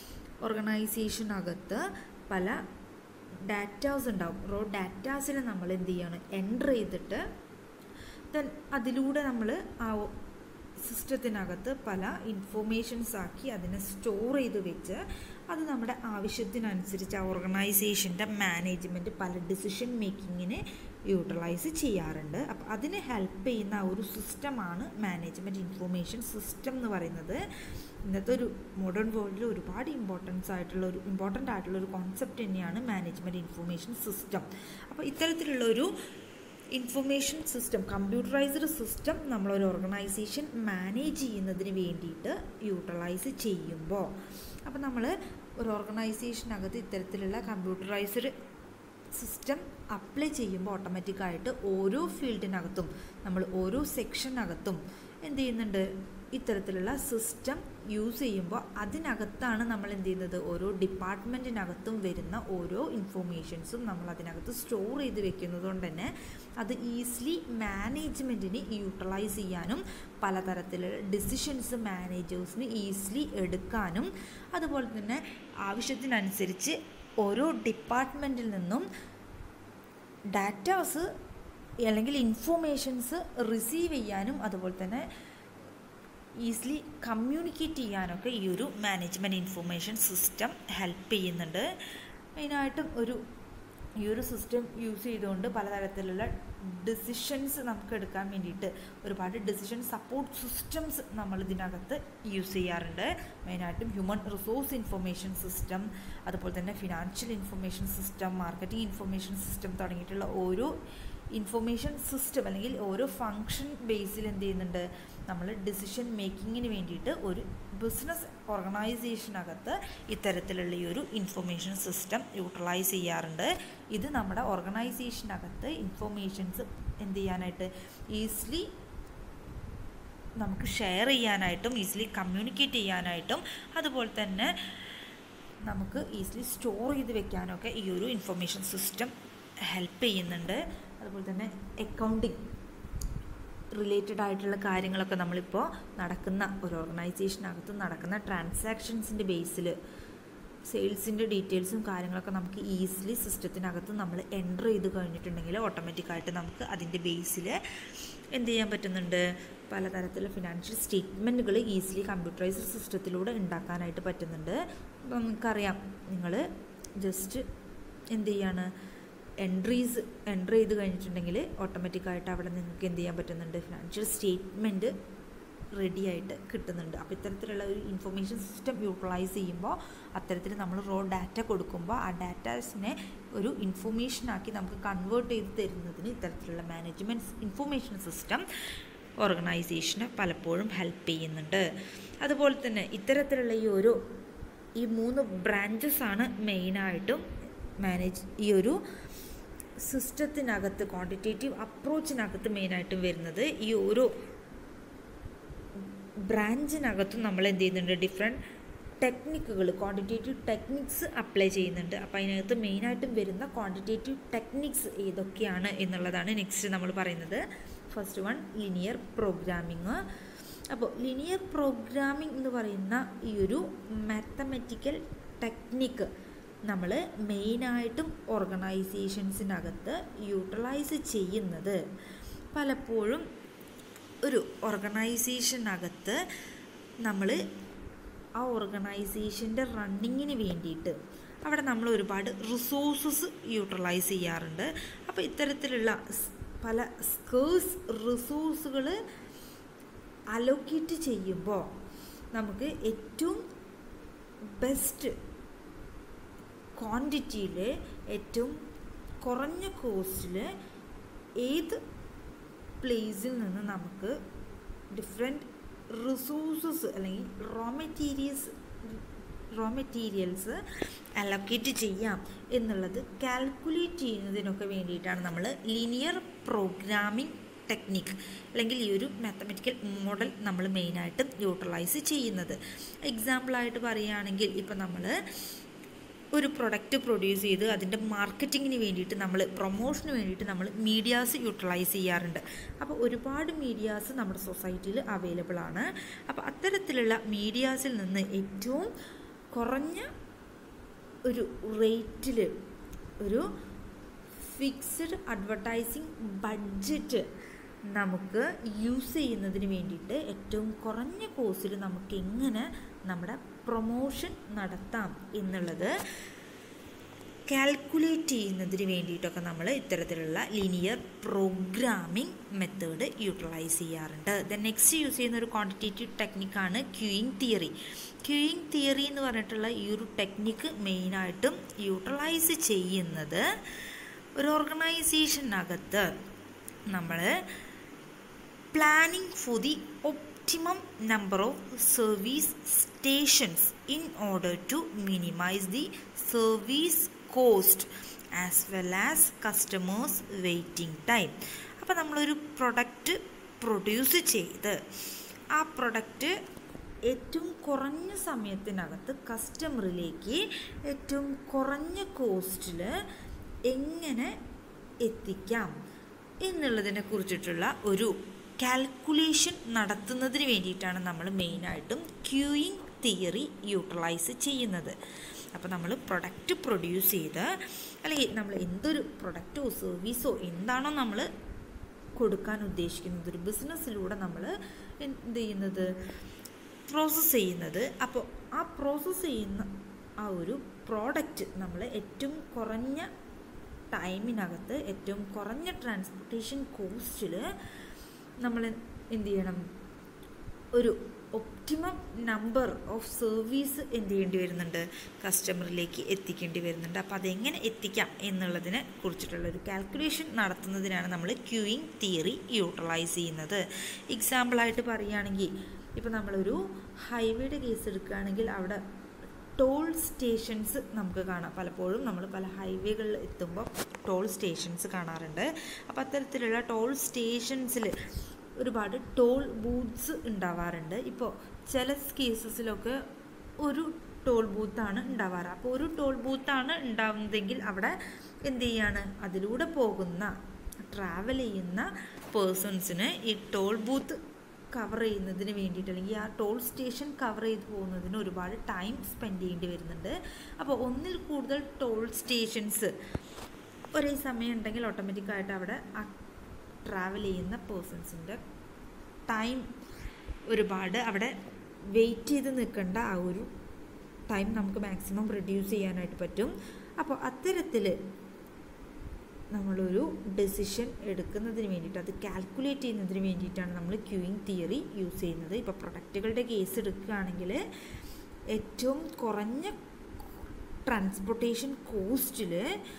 [SPEAKER 1] ഓർഗനൈസേഷനകത്ത് പല ഡാറ്റാസ് ഉണ്ടാവും റോ ഡാറ്റാസിനെ നമ്മൾ എന്ത് ചെയ്യാണ് എൻ്റർ ചെയ്തിട്ട് ദെൻ അതിലൂടെ നമ്മൾ ആ സിസ്റ്റത്തിനകത്ത് പല ഇൻഫോർമേഷൻസ് ആക്കി അതിനെ സ്റ്റോർ ചെയ്ത് വെച്ച് അത് നമ്മുടെ ആവശ്യത്തിനനുസരിച്ച് ആ ഓർഗനൈസേഷൻ്റെ മാനേജ്മെൻറ്റ് പല ഡിസിഷൻ മേക്കിങ്ങിന് യൂട്ടിലൈസ് ചെയ്യാറുണ്ട് അപ്പോൾ അതിന് ഹെൽപ്പ് ചെയ്യുന്ന ആ ഒരു സിസ്റ്റമാണ് മാനേജ്മെൻറ്റ് ഇൻഫോർമേഷൻ സിസ്റ്റം എന്ന് പറയുന്നത് ഇന്നത്തെ ഒരു മോഡേൺ വേൾഡിൽ ഒരുപാട് ഇമ്പോർട്ടൻസ് ആയിട്ടുള്ള ഒരു ഇമ്പോർട്ടൻ്റ് ആയിട്ടുള്ള ഒരു കോൺസെപ്റ്റ് തന്നെയാണ് മാനേജ്മെൻറ്റ് ഇൻഫോർമേഷൻ സിസ്റ്റം അപ്പോൾ ഇത്തരത്തിലുള്ള ഒരു ഇൻഫർമേഷൻ സിസ്റ്റം കമ്പ്യൂട്ടറൈസ്ഡ് സിസ്റ്റം നമ്മളൊരു ഓർഗനൈസേഷൻ മാനേജ് ചെയ്യുന്നതിന് വേണ്ടിയിട്ട് യൂട്ടിലൈസ് ചെയ്യുമ്പോൾ അപ്പോൾ നമ്മൾ ഒരു ഓർഗനൈസേഷനകത്ത് ഇത്തരത്തിലുള്ള കമ്പ്യൂട്ടറൈസ്ഡ് സിസ്റ്റം അപ്ലൈ ചെയ്യുമ്പോൾ ഓട്ടോമാറ്റിക്കായിട്ട് ഓരോ ഫീൽഡിനകത്തും നമ്മൾ ഓരോ സെക്ഷനകത്തും എന്ത് ചെയ്യുന്നുണ്ട് ഇത്തരത്തിലുള്ള സിസ്റ്റം യൂസ് ചെയ്യുമ്പോൾ അതിനകത്താണ് നമ്മൾ എന്ത് ചെയ്യുന്നത് ഓരോ ഡിപ്പാർട്ട്മെൻറ്റിനകത്തും വരുന്ന ഓരോ ഇൻഫോർമേഷൻസും നമ്മൾ അതിനകത്ത് സ്റ്റോർ ചെയ്ത് വെക്കുന്നത് കൊണ്ട് തന്നെ അത് ഈസിലി മാനേജ്മെൻറ്റിന് യൂട്ടിലൈസ് ചെയ്യാനും പലതരത്തിലുള്ള ഡിസിഷൻസ് മാനേജേഴ്സിന് ഈസിലി എടുക്കാനും അതുപോലെ തന്നെ ആവശ്യത്തിനനുസരിച്ച് ഓരോ ഡിപ്പാർട്ട്മെൻറ്റിൽ നിന്നും ഡാറ്റാസ് അല്ലെങ്കിൽ ഇൻഫോർമേഷൻസ് റിസീവ് ചെയ്യാനും അതുപോലെ തന്നെ ഈസിലി കമ്മ്യൂണിക്കേറ്റ് ചെയ്യാനൊക്കെ ഈ ഒരു മാനേജ്മെൻറ്റ് ഇൻഫോർമേഷൻ സിസ്റ്റം ഹെൽപ്പ് ചെയ്യുന്നുണ്ട് മെയിനായിട്ടും ഒരു ഈ ഒരു സിസ്റ്റം യൂസ് ചെയ്തുകൊണ്ട് പലതരത്തിലുള്ള ഡിസിഷൻസ് നമുക്ക് എടുക്കാൻ വേണ്ടിയിട്ട് ഒരുപാട് ഡിസിഷൻ സപ്പോർട്ട് സിസ്റ്റംസ് നമ്മൾ ഇതിനകത്ത് യൂസ് ചെയ്യാറുണ്ട് മെയിനായിട്ടും ഹ്യൂമൻ റിസോഴ്സ് ഇൻഫർമേഷൻ സിസ്റ്റം അതുപോലെ തന്നെ financial information system marketing information system തുടങ്ങിയിട്ടുള്ള ഓരോ ഇൻഫർമേഷൻ സിസ്റ്റം അല്ലെങ്കിൽ ഓരോ ഫങ്ഷൻ ബേസിൽ എന്ത് ചെയ്യുന്നുണ്ട് നമ്മൾ ഡിസിഷൻ മേക്കിങ്ങിന് വേണ്ടിയിട്ട് ഒരു ബിസിനസ് ഓർഗനൈസേഷനകത്ത് ഇത്തരത്തിലുള്ള ഈ ഒരു ഇൻഫർമേഷൻ സിസ്റ്റം യൂട്ടിലൈസ് ചെയ്യാറുണ്ട് ഇത് നമ്മുടെ ഓർഗനൈസേഷനകത്ത് ഇൻഫർമേഷൻസ് എന്ത് ചെയ്യാനായിട്ട് ഈസിലി നമുക്ക് ഷെയർ ചെയ്യാനായിട്ടും ഈസിലി കമ്മ്യൂണിക്കേറ്റ് ചെയ്യാനായിട്ടും അതുപോലെ തന്നെ നമുക്ക് ഈസിലി സ്റ്റോർ ചെയ്ത് വെക്കാനൊക്കെ ഈ ഒരു ഇൻഫർമേഷൻ സിസ്റ്റം ഹെൽപ്പ് ചെയ്യുന്നുണ്ട് അതുപോലെ തന്നെ അക്കൗണ്ടിങ് റിലേറ്റഡ് ആയിട്ടുള്ള കാര്യങ്ങളൊക്കെ നമ്മളിപ്പോൾ നടക്കുന്ന ഒരു ഓർഗനൈസേഷനകത്ത് നടക്കുന്ന ട്രാൻസാക്ഷൻസിൻ്റെ ബേസിൽ സെയിൽസിൻ്റെ ഡീറ്റെയിൽസും കാര്യങ്ങളൊക്കെ നമുക്ക് ഈസിലി സിസ്റ്റത്തിനകത്ത് നമ്മൾ എൻ്റർ ചെയ്ത് കഴിഞ്ഞിട്ടുണ്ടെങ്കിൽ ഓട്ടോമാറ്റിക്കായിട്ട് നമുക്ക് അതിൻ്റെ ബേസിൽ എന്ത് ചെയ്യാൻ പറ്റുന്നുണ്ട് പലതരത്തിലുള്ള ഫിനാൻഷ്യൽ സ്റ്റേറ്റ്മെൻറ്റുകൾ ഈസിലി കമ്പ്യൂട്ടറൈസ്ഡ് സിസ്റ്റത്തിലൂടെ ഉണ്ടാക്കാനായിട്ട് പറ്റുന്നുണ്ട് അപ്പം നിങ്ങൾക്കറിയാം നിങ്ങൾ ജസ്റ്റ് എന്ത് ചെയ്യാണ് എൻട്രീസ് എൻ്റർ ചെയ്ത് കഴിഞ്ഞിട്ടുണ്ടെങ്കിൽ ഓട്ടോമാറ്റിക്കായിട്ട് അവിടെ നിങ്ങൾക്ക് എന്ത് ചെയ്യാൻ പറ്റുന്നുണ്ട് ഫിനാൻഷ്യൽ സ്റ്റേറ്റ്മെൻറ്റ് റെഡി ആയിട്ട് കിട്ടുന്നുണ്ട് അപ്പോൾ ഇത്തരത്തിലുള്ള ഒരു ഇൻഫർമേഷൻ സിസ്റ്റം യൂട്ടിലൈസ് ചെയ്യുമ്പോൾ അത്തരത്തിൽ നമ്മൾ റോ ഡാറ്റ കൊടുക്കുമ്പോൾ ആ ഡാറ്റാസിനെ ഒരു ഇൻഫർമേഷനാക്കി നമുക്ക് കൺവേർട്ട് ചെയ്ത് തരുന്നതിന് ഇത്തരത്തിലുള്ള മാനേജ്മെൻറ്റ് ഇൻഫർമേഷൻ സിസ്റ്റം ഓർഗനൈസേഷന് പലപ്പോഴും ഹെൽപ്പ് ചെയ്യുന്നുണ്ട് അതുപോലെ തന്നെ ഇത്തരത്തിലുള്ള ഈ ഒരു ഈ മൂന്ന് ബ്രാഞ്ചസ് ആണ് മെയിനായിട്ടും മാനേജ് ഈ ഒരു സിസ്റ്റത്തിനകത്ത് ക്വാണ്ടിറ്റേറ്റീവ് അപ്രോച്ചിനകത്ത് മെയിനായിട്ടും വരുന്നത് ഈ ഓരോ ബ്രാഞ്ചിനകത്തും നമ്മൾ എന്ത് ചെയ്യുന്നുണ്ട് ഡിഫറെൻറ്റ് ടെക്നിക്കുകൾ ക്വാണ്ടിറ്റേറ്റീവ് ടെക്നിക്സ് അപ്ലൈ ചെയ്യുന്നുണ്ട് അപ്പോൾ അതിനകത്ത് മെയിനായിട്ടും വരുന്ന ക്വാണ്ടിറ്റേറ്റീവ് ടെക്നിക്സ് ഏതൊക്കെയാണ് എന്നുള്ളതാണ് നെക്സ്റ്റ് നമ്മൾ പറയുന്നത് ഫസ്റ്റ് വൺ ലിനിയർ പ്രോഗ്രാമിങ് അപ്പോൾ ലിനിയർ പ്രോഗ്രാമിംഗ് എന്ന് പറയുന്ന ഈ ഒരു മാത്തമെറ്റിക്കൽ ടെക്നിക്ക് നമ്മൾ മെയിനായിട്ടും ഓർഗനൈസേഷൻസിനകത്ത് യൂട്ടിലൈസ് ചെയ്യുന്നത് പലപ്പോഴും ഒരു ഓർഗനൈസേഷനകത്ത് നമ്മൾ ആ ഓർഗനൈസേഷൻ്റെ റണ്ണിങ്ങിന് വേണ്ടിയിട്ട് അവിടെ നമ്മൾ ഒരുപാട് റിസോഴ്സസ് യൂട്ടിലൈസ് ചെയ്യാറുണ്ട് അപ്പോൾ ഇത്തരത്തിലുള്ള പല സ്കേഴ്സ് റിസോഴ്സുകൾ അലോക്കേറ്റ് ചെയ്യുമ്പോൾ നമുക്ക് ഏറ്റവും ബെസ്റ്റ് ക്വാണ്ടിറ്റിയിൽ ഏറ്റവും കുറഞ്ഞ കോസ്റ്റിൽ ഏത് പ്ലേസിൽ നിന്ന് നമുക്ക് ഡിഫറെൻറ്റ് റിസോഴ്സസ് അല്ലെങ്കിൽ raw materials raw materials allocate ചെയ്യാം എന്നുള്ളത് കാൽക്കുലേറ്റ് ചെയ്യുന്നതിനൊക്കെ വേണ്ടിയിട്ടാണ് നമ്മൾ ലീനിയർ പ്രോഗ്രാമിംഗ് ടെക്നിക്ക് അല്ലെങ്കിൽ ഈ ഒരു മാത്തമെറ്റിക്കൽ മോഡൽ നമ്മൾ മെയിനായിട്ടും യൂട്ടിലൈസ് ചെയ്യുന്നത് എക്സാമ്പിളായിട്ട് പറയുകയാണെങ്കിൽ ഇപ്പം നമ്മൾ ഒരു പ്രൊഡക്റ്റ് പ്രൊഡ്യൂസ് ചെയ്ത് അതിൻ്റെ മാർക്കറ്റിങ്ങിന് വേണ്ടിയിട്ട് നമ്മൾ പ്രൊമോഷന് വേണ്ടിയിട്ട് നമ്മൾ മീഡിയാസ് യൂട്ടിലൈസ് ചെയ്യാറുണ്ട് അപ്പോൾ ഒരുപാട് മീഡിയാസ് നമ്മുടെ സൊസൈറ്റിയിൽ അവൈലബിൾ ആണ് അപ്പോൾ അത്തരത്തിലുള്ള മീഡിയാസിൽ നിന്ന് ഏറ്റവും കുറഞ്ഞ ഒരു റേറ്റിൽ ഒരു ഫിക്സഡ് അഡ്വർടൈസിങ് ബഡ്ജറ്റ് നമുക്ക് യൂസ് ചെയ്യുന്നതിന് വേണ്ടിയിട്ട് ഏറ്റവും കുറഞ്ഞ കോസ്റ്റിൽ നമുക്ക് എങ്ങനെ നമ്മുടെ പ്രൊമോഷൻ നടത്താം എന്നുള്ളത് കാൽക്കുലേറ്റ് ചെയ്യുന്നതിന് വേണ്ടിയിട്ടൊക്കെ നമ്മൾ ഇത്തരത്തിലുള്ള ലീനിയർ പ്രോഗ്രാമിംഗ് മെത്തേഡ് യൂട്ടിലൈസ് ചെയ്യാറുണ്ട് ദെൻ നെക്സ്റ്റ് യൂസ് ചെയ്യുന്ന ഒരു ക്വാണ്ടിറ്റേറ്റീവ് ടെക്നിക്കാണ് ക്യൂയിങ് തിയറി ക്യൂയിങ് തിയറി എന്ന് പറഞ്ഞിട്ടുള്ള ഈ ഒരു ടെക്നിക്ക് മെയിനായിട്ടും യൂട്ടിലൈസ് ചെയ്യുന്നത് ഒരു ഓർഗനൈസേഷനകത്ത് നമ്മൾ planning for the optimum number of service stations in order to minimise the service cost as well as customers waiting time അപ്പോൾ നമ്മളൊരു പ്രൊഡക്റ്റ് പ്രൊഡ്യൂസ് ചെയ്ത് ആ പ്രൊഡക്റ്റ് ഏറ്റവും കുറഞ്ഞ സമയത്തിനകത്ത് കസ്റ്റമറിലേക്ക് ഏറ്റവും കുറഞ്ഞ കോസ്റ്റിൽ എങ്ങനെ എത്തിക്കാം എന്നുള്ളതിനെ കുറിച്ചിട്ടുള്ള ഒരു കാൽക്കുലേഷൻ നടത്തുന്നതിന് വേണ്ടിയിട്ടാണ് നമ്മൾ മെയിനായിട്ടും ക്യൂയിങ് തിയറി യൂട്ടിലൈസ് ചെയ്യുന്നത് അപ്പോൾ നമ്മൾ പ്രൊഡക്റ്റ് പ്രൊഡ്യൂസ് ചെയ്ത് അല്ലെങ്കിൽ നമ്മൾ എന്തൊരു പ്രൊഡക്റ്റോ സർവീസോ എന്താണോ നമ്മൾ കൊടുക്കാൻ ഉദ്ദേശിക്കുന്നത് ഒരു ബിസിനസ്സിലൂടെ നമ്മൾ എന്ത് ചെയ്യുന്നത് പ്രോസസ്സ് ചെയ്യുന്നത് അപ്പോൾ ആ പ്രോസസ്സ് ചെയ്യുന്ന ആ ഒരു പ്രോഡക്റ്റ് നമ്മൾ ഏറ്റവും കുറഞ്ഞ ടൈമിനകത്ത് ഏറ്റവും കുറഞ്ഞ ട്രാൻസ്പോർട്ടേഷൻ കോസ്റ്റിൽ നമ്മൾ എന്ത് ചെയ്യണം ഒരു ഒപ്റ്റിമം നമ്പർ ഓഫ് സർവീസ് എന്ത് ചെയ്യേണ്ടി വരുന്നുണ്ട് കസ്റ്റമറിലേക്ക് എത്തിക്കേണ്ടി വരുന്നുണ്ട് അപ്പോൾ അതെങ്ങനെ എത്തിക്കാം എന്നുള്ളതിനെ കുറിച്ചിട്ടുള്ള ഒരു കാൽക്കുലേഷൻ നടത്തുന്നതിനാണ് നമ്മൾ ക്യൂയിങ് തിയറി യൂട്ടിലൈസ് ചെയ്യുന്നത് എക്സാമ്പിളായിട്ട് പറയുകയാണെങ്കിൽ ഇപ്പോൾ നമ്മളൊരു ഹൈവേയുടെ കേസ് എടുക്കുകയാണെങ്കിൽ അവിടെ ടോൾ സ്റ്റേഷൻസ് നമുക്ക് കാണാം പലപ്പോഴും നമ്മൾ പല ഹൈവേകളിൽ എത്തുമ്പോൾ ടോൾ സ്റ്റേഷൻസ് കാണാറുണ്ട് അപ്പോൾ അത്തരത്തിലുള്ള ടോൾ സ്റ്റേഷൻസിൽ ഒരുപാട് ടോൾ ബൂത്ത്സ് ഉണ്ടാവാറുണ്ട് ഇപ്പോൾ ചില കേസസിലൊക്കെ ഒരു ടോൾ ബൂത്താണ് ഉണ്ടാവാറ് അപ്പോൾ ഒരു ടോൾ ബൂത്താണ് ഉണ്ടാവുന്നതെങ്കിൽ അവിടെ എന്ത് ചെയ്യാണ് അതിലൂടെ പോകുന്ന ട്രാവൽ ചെയ്യുന്ന പേഴ്സൺസിന് ഈ ടോൾ ബൂത്ത് കവർ ചെയ്യുന്നതിന് വേണ്ടിയിട്ട് അല്ലെങ്കിൽ ആ ടോൾ സ്റ്റേഷൻ കവർ ചെയ്ത് പോകുന്നതിന് ഒരുപാട് ടൈം സ്പെൻഡ് ചെയ്യേണ്ടി വരുന്നുണ്ട് അപ്പോൾ ഒന്നിൽ കൂടുതൽ ടോൾ സ്റ്റേഷൻസ് ഒരേ സമയം ഉണ്ടെങ്കിൽ ഓട്ടോമാറ്റിക്കായിട്ട് അവിടെ ആ ട്രാവൽ ചെയ്യുന്ന പേഴ്സൺസിൻ്റെ ടൈം ഒരുപാട് അവിടെ വെയിറ്റ് ചെയ്ത് നിൽക്കേണ്ട ആ ഒരു ടൈം നമുക്ക് മാക്സിമം റിഡ്യൂസ് ചെയ്യാനായിട്ട് പറ്റും അപ്പോൾ അത്തരത്തിൽ നമ്മളൊരു ഡെസിഷൻ എടുക്കുന്നതിന് വേണ്ടിയിട്ട് അത് കാൽക്കുലേറ്റ് ചെയ്യുന്നതിന് വേണ്ടിയിട്ടാണ് നമ്മൾ ക്യൂയിങ് തിയറി യൂസ് ചെയ്യുന്നത് ഇപ്പോൾ പ്രൊഡക്റ്റുകളുടെ കേസ് എടുക്കുകയാണെങ്കിൽ ഏറ്റവും കുറഞ്ഞ ട്രാൻസ്പോർട്ടേഷൻ കോസ്റ്റിൽ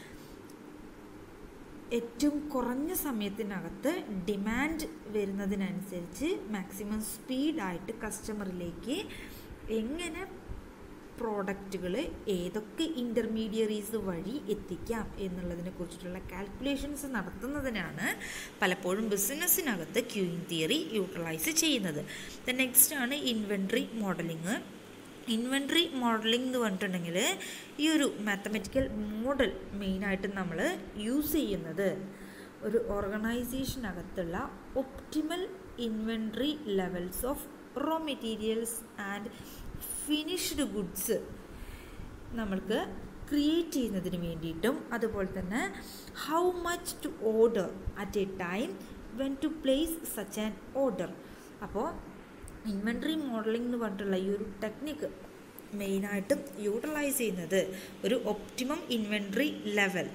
[SPEAKER 1] ഏറ്റവും കുറഞ്ഞ സമയത്തിനകത്ത് ഡിമാൻഡ് വരുന്നതിനനുസരിച്ച് മാക്സിമം സ്പീഡായിട്ട് കസ്റ്റമറിലേക്ക് എങ്ങനെ പ്രോഡക്റ്റുകൾ ഏതൊക്കെ ഇൻ്റർമീഡിയറീസ് വഴി എത്തിക്കാം എന്നുള്ളതിനെ കുറിച്ചിട്ടുള്ള കാൽക്കുലേഷൻസ് നടത്തുന്നതിനാണ് പലപ്പോഴും ബിസിനസ്സിനകത്ത് ക്യൂയിങ് തിയറി യൂട്ടിലൈസ് ചെയ്യുന്നത് ദ നെക്സ്റ്റ് ആണ് ഇൻവെൻട്രി മോഡലിംഗ് ഇൻവെൻട്രി മോഡലിംഗ് എന്ന് പറഞ്ഞിട്ടുണ്ടെങ്കിൽ ഈ ഒരു മാത്തമെറ്റിക്കൽ മോഡൽ മെയിനായിട്ട് നമ്മൾ യൂസ് ചെയ്യുന്നത് ഒരു ഓർഗനൈസേഷനകത്തുള്ള optimal inventory levels of raw materials and finished goods നമ്മൾക്ക് ക്രിയേറ്റ് ചെയ്യുന്നതിന് വേണ്ടിയിട്ടും അതുപോലെ തന്നെ how much to order at a time when to place such an order അപ്പോൾ ഇൻവെൻട്രി മോഡലിംഗ് എന്ന് പറഞ്ഞിട്ടുള്ള ഈ ഒരു ടെക്നിക്ക് മെയിനായിട്ടും യൂട്ടിലൈസ് ചെയ്യുന്നത് ഒരു ഒപ്റ്റിമം ഇൻവെൻട്രി ലെവൽ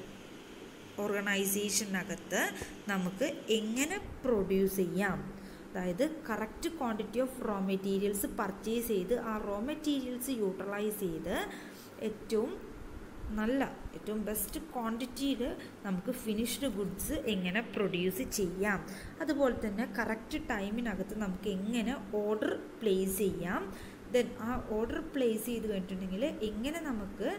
[SPEAKER 1] ഓർഗനൈസേഷനകത്ത് നമുക്ക് എങ്ങനെ പ്രൊഡ്യൂസ് ചെയ്യാം അതായത് correct quantity of raw materials purchase ചെയ്ത് ആ റോ മെറ്റീരിയൽസ് യൂട്ടിലൈസ് ചെയ്ത് ഏറ്റവും നല്ല ഏറ്റവും ബെസ്റ്റ് ക്വാണ്ടിറ്റിയിൽ നമുക്ക് ഫിനിഷ്ഡ് ഗുഡ്സ് എങ്ങനെ പ്രൊഡ്യൂസ് ചെയ്യാം അതുപോലെ തന്നെ കറക്റ്റ് ടൈമിനകത്ത് നമുക്ക് എങ്ങനെ ഓർഡർ പ്ലേസ് ചെയ്യാം ദെൻ ആ ഓർഡർ പ്ലേസ് ചെയ്ത് കഴിഞ്ഞിട്ടുണ്ടെങ്കിൽ എങ്ങനെ നമുക്ക്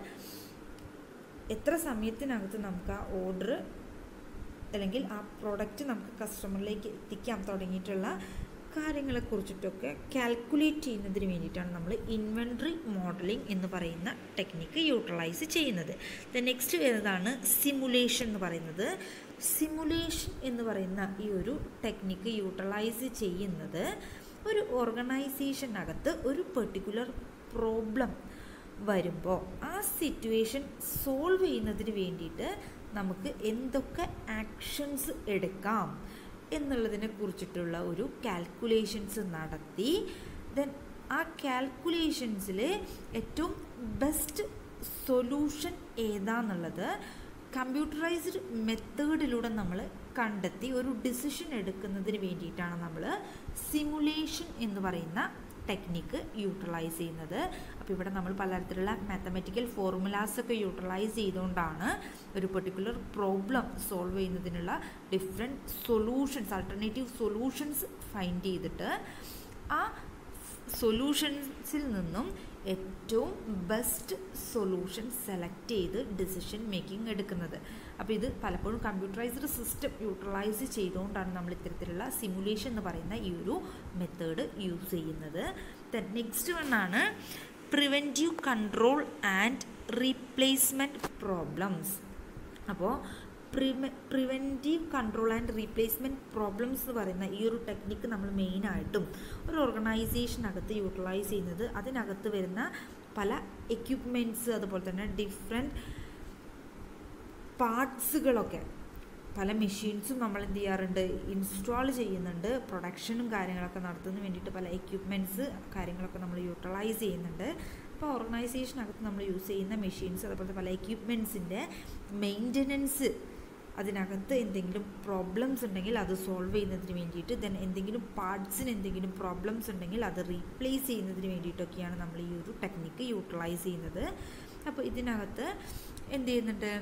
[SPEAKER 1] എത്ര സമയത്തിനകത്ത് നമുക്ക് ആ ഓർഡർ അല്ലെങ്കിൽ ആ പ്രോഡക്റ്റ് നമുക്ക് കസ്റ്റമറിലേക്ക് എത്തിക്കാം തുടങ്ങിയിട്ടുള്ള കാര്യങ്ങളെ കുറിച്ചിട്ടൊക്കെ കാൽക്കുലേറ്റ് ചെയ്യുന്നതിന് വേണ്ടിയിട്ടാണ് നമ്മൾ ഇൻവെൻട്രി മോഡലിംഗ് എന്ന് പറയുന്ന ടെക്നിക്ക് യൂട്ടിലൈസ് ചെയ്യുന്നത് ദ നെക്സ്റ്റ് വരുന്നതാണ് സിമുലേഷൻ എന്ന് പറയുന്നത് സിമുലേഷൻ എന്ന് പറയുന്ന ഈ ഒരു ടെക്നിക്ക് യൂട്ടിലൈസ് ചെയ്യുന്നത് ഒരു ഓർഗനൈസേഷനകത്ത് ഒരു പെർട്ടിക്കുലർ പ്രോബ്ലം വരുമ്പോൾ ആ സിറ്റുവേഷൻ സോൾവ് ചെയ്യുന്നതിന് വേണ്ടിയിട്ട് നമുക്ക് എന്തൊക്കെ ആക്ഷൻസ് എടുക്കാം എന്നുള്ളതിനെ കുറിച്ചിട്ടുള്ള ഒരു കാൽക്കുലേഷൻസ് നടത്തി ദെൻ ആ കാൽക്കുലേഷൻസിൽ ഏറ്റവും ബെസ്റ്റ് സൊല്യൂഷൻ ഏതാന്നുള്ളത് കമ്പ്യൂട്ടറൈസ്ഡ് മെത്തേഡിലൂടെ നമ്മൾ കണ്ടെത്തി ഒരു ഡിസിഷൻ എടുക്കുന്നതിന് വേണ്ടിയിട്ടാണ് നമ്മൾ സിമുലേഷൻ എന്ന് പറയുന്ന ടെക്നിക്ക് യൂട്ടിലൈസ് ചെയ്യുന്നത് അപ്പോൾ ഇവിടെ നമ്മൾ പലതരത്തിലുള്ള മാത്തമെറ്റിക്കൽ ഫോർമുലാസ് ഒക്കെ യൂട്ടിലൈസ് ചെയ്തുകൊണ്ടാണ് ഒരു പെർട്ടിക്കുലർ പ്രോബ്ലം സോൾവ് ചെയ്യുന്നതിനുള്ള different solutions alternative solutions find ചെയ്തിട്ട് ആ സൊല്യൂഷൻസിൽ നിന്നും ഏറ്റവും ബെസ്റ്റ് സൊല്യൂഷൻ സെലക്ട് ചെയ്ത് ഡിസിഷൻ മേക്കിംഗ് എടുക്കുന്നത് അപ്പോൾ ഇത് പലപ്പോഴും കമ്പ്യൂട്ടറൈസ്ഡ് സിസ്റ്റം യൂട്ടിലൈസ് ചെയ്തുകൊണ്ടാണ് നമ്മൾ ഇത്തരത്തിലുള്ള സിമുലേഷൻ എന്ന് പറയുന്ന ഈ ഒരു മെത്തേഡ് യൂസ് ചെയ്യുന്നത് നെക്സ്റ്റ് വണ്ണാണ് preventive control and replacement problems അപ്പോൾ പ്രിവെ preventive control and replacement problems എന്ന് പറയുന്ന ഈ ഒരു ടെക്നിക്ക് നമ്മൾ മെയിനായിട്ടും ഒരു ഓർഗനൈസേഷനകത്ത് യൂട്ടിലൈസ് ചെയ്യുന്നത് അതിനകത്ത് വരുന്ന പല എക്യുപ്മെൻറ്റ്സ് അതുപോലെ തന്നെ ഡിഫറെൻറ്റ് പാർട്സുകളൊക്കെ പല മെഷീൻസും നമ്മൾ എന്ത് ചെയ്യാറുണ്ട് ഇൻസ്റ്റാൾ ചെയ്യുന്നുണ്ട് പ്രൊഡക്ഷനും കാര്യങ്ങളൊക്കെ നടത്തുന്നതിന് വേണ്ടിയിട്ട് പല എക്യുപ്മെൻറ്റ്സ് കാര്യങ്ങളൊക്കെ നമ്മൾ യൂട്ടിലൈസ് ചെയ്യുന്നുണ്ട് അപ്പോൾ ഓർഗനൈസേഷനകത്ത് നമ്മൾ യൂസ് ചെയ്യുന്ന മെഷീൻസ് അതുപോലെ പല എക്യുപ്മെൻറ്റ്സിൻ്റെ മെയിൻ്റനൻസ് അതിനകത്ത് എന്തെങ്കിലും പ്രോബ്ലംസ് ഉണ്ടെങ്കിൽ അത് സോൾവ് ചെയ്യുന്നതിന് വേണ്ടിയിട്ട് ദെൻ എന്തെങ്കിലും പാർട്സിന് എന്തെങ്കിലും പ്രോബ്ലംസ് ഉണ്ടെങ്കിൽ അത് റീപ്ലേസ് ചെയ്യുന്നതിന് വേണ്ടിയിട്ടൊക്കെയാണ് നമ്മൾ ഈ ഒരു ടെക്നിക്ക് യൂട്ടിലൈസ് ചെയ്യുന്നത് അപ്പോൾ ഇതിനകത്ത് എന്ത് ചെയ്യുന്നുണ്ട്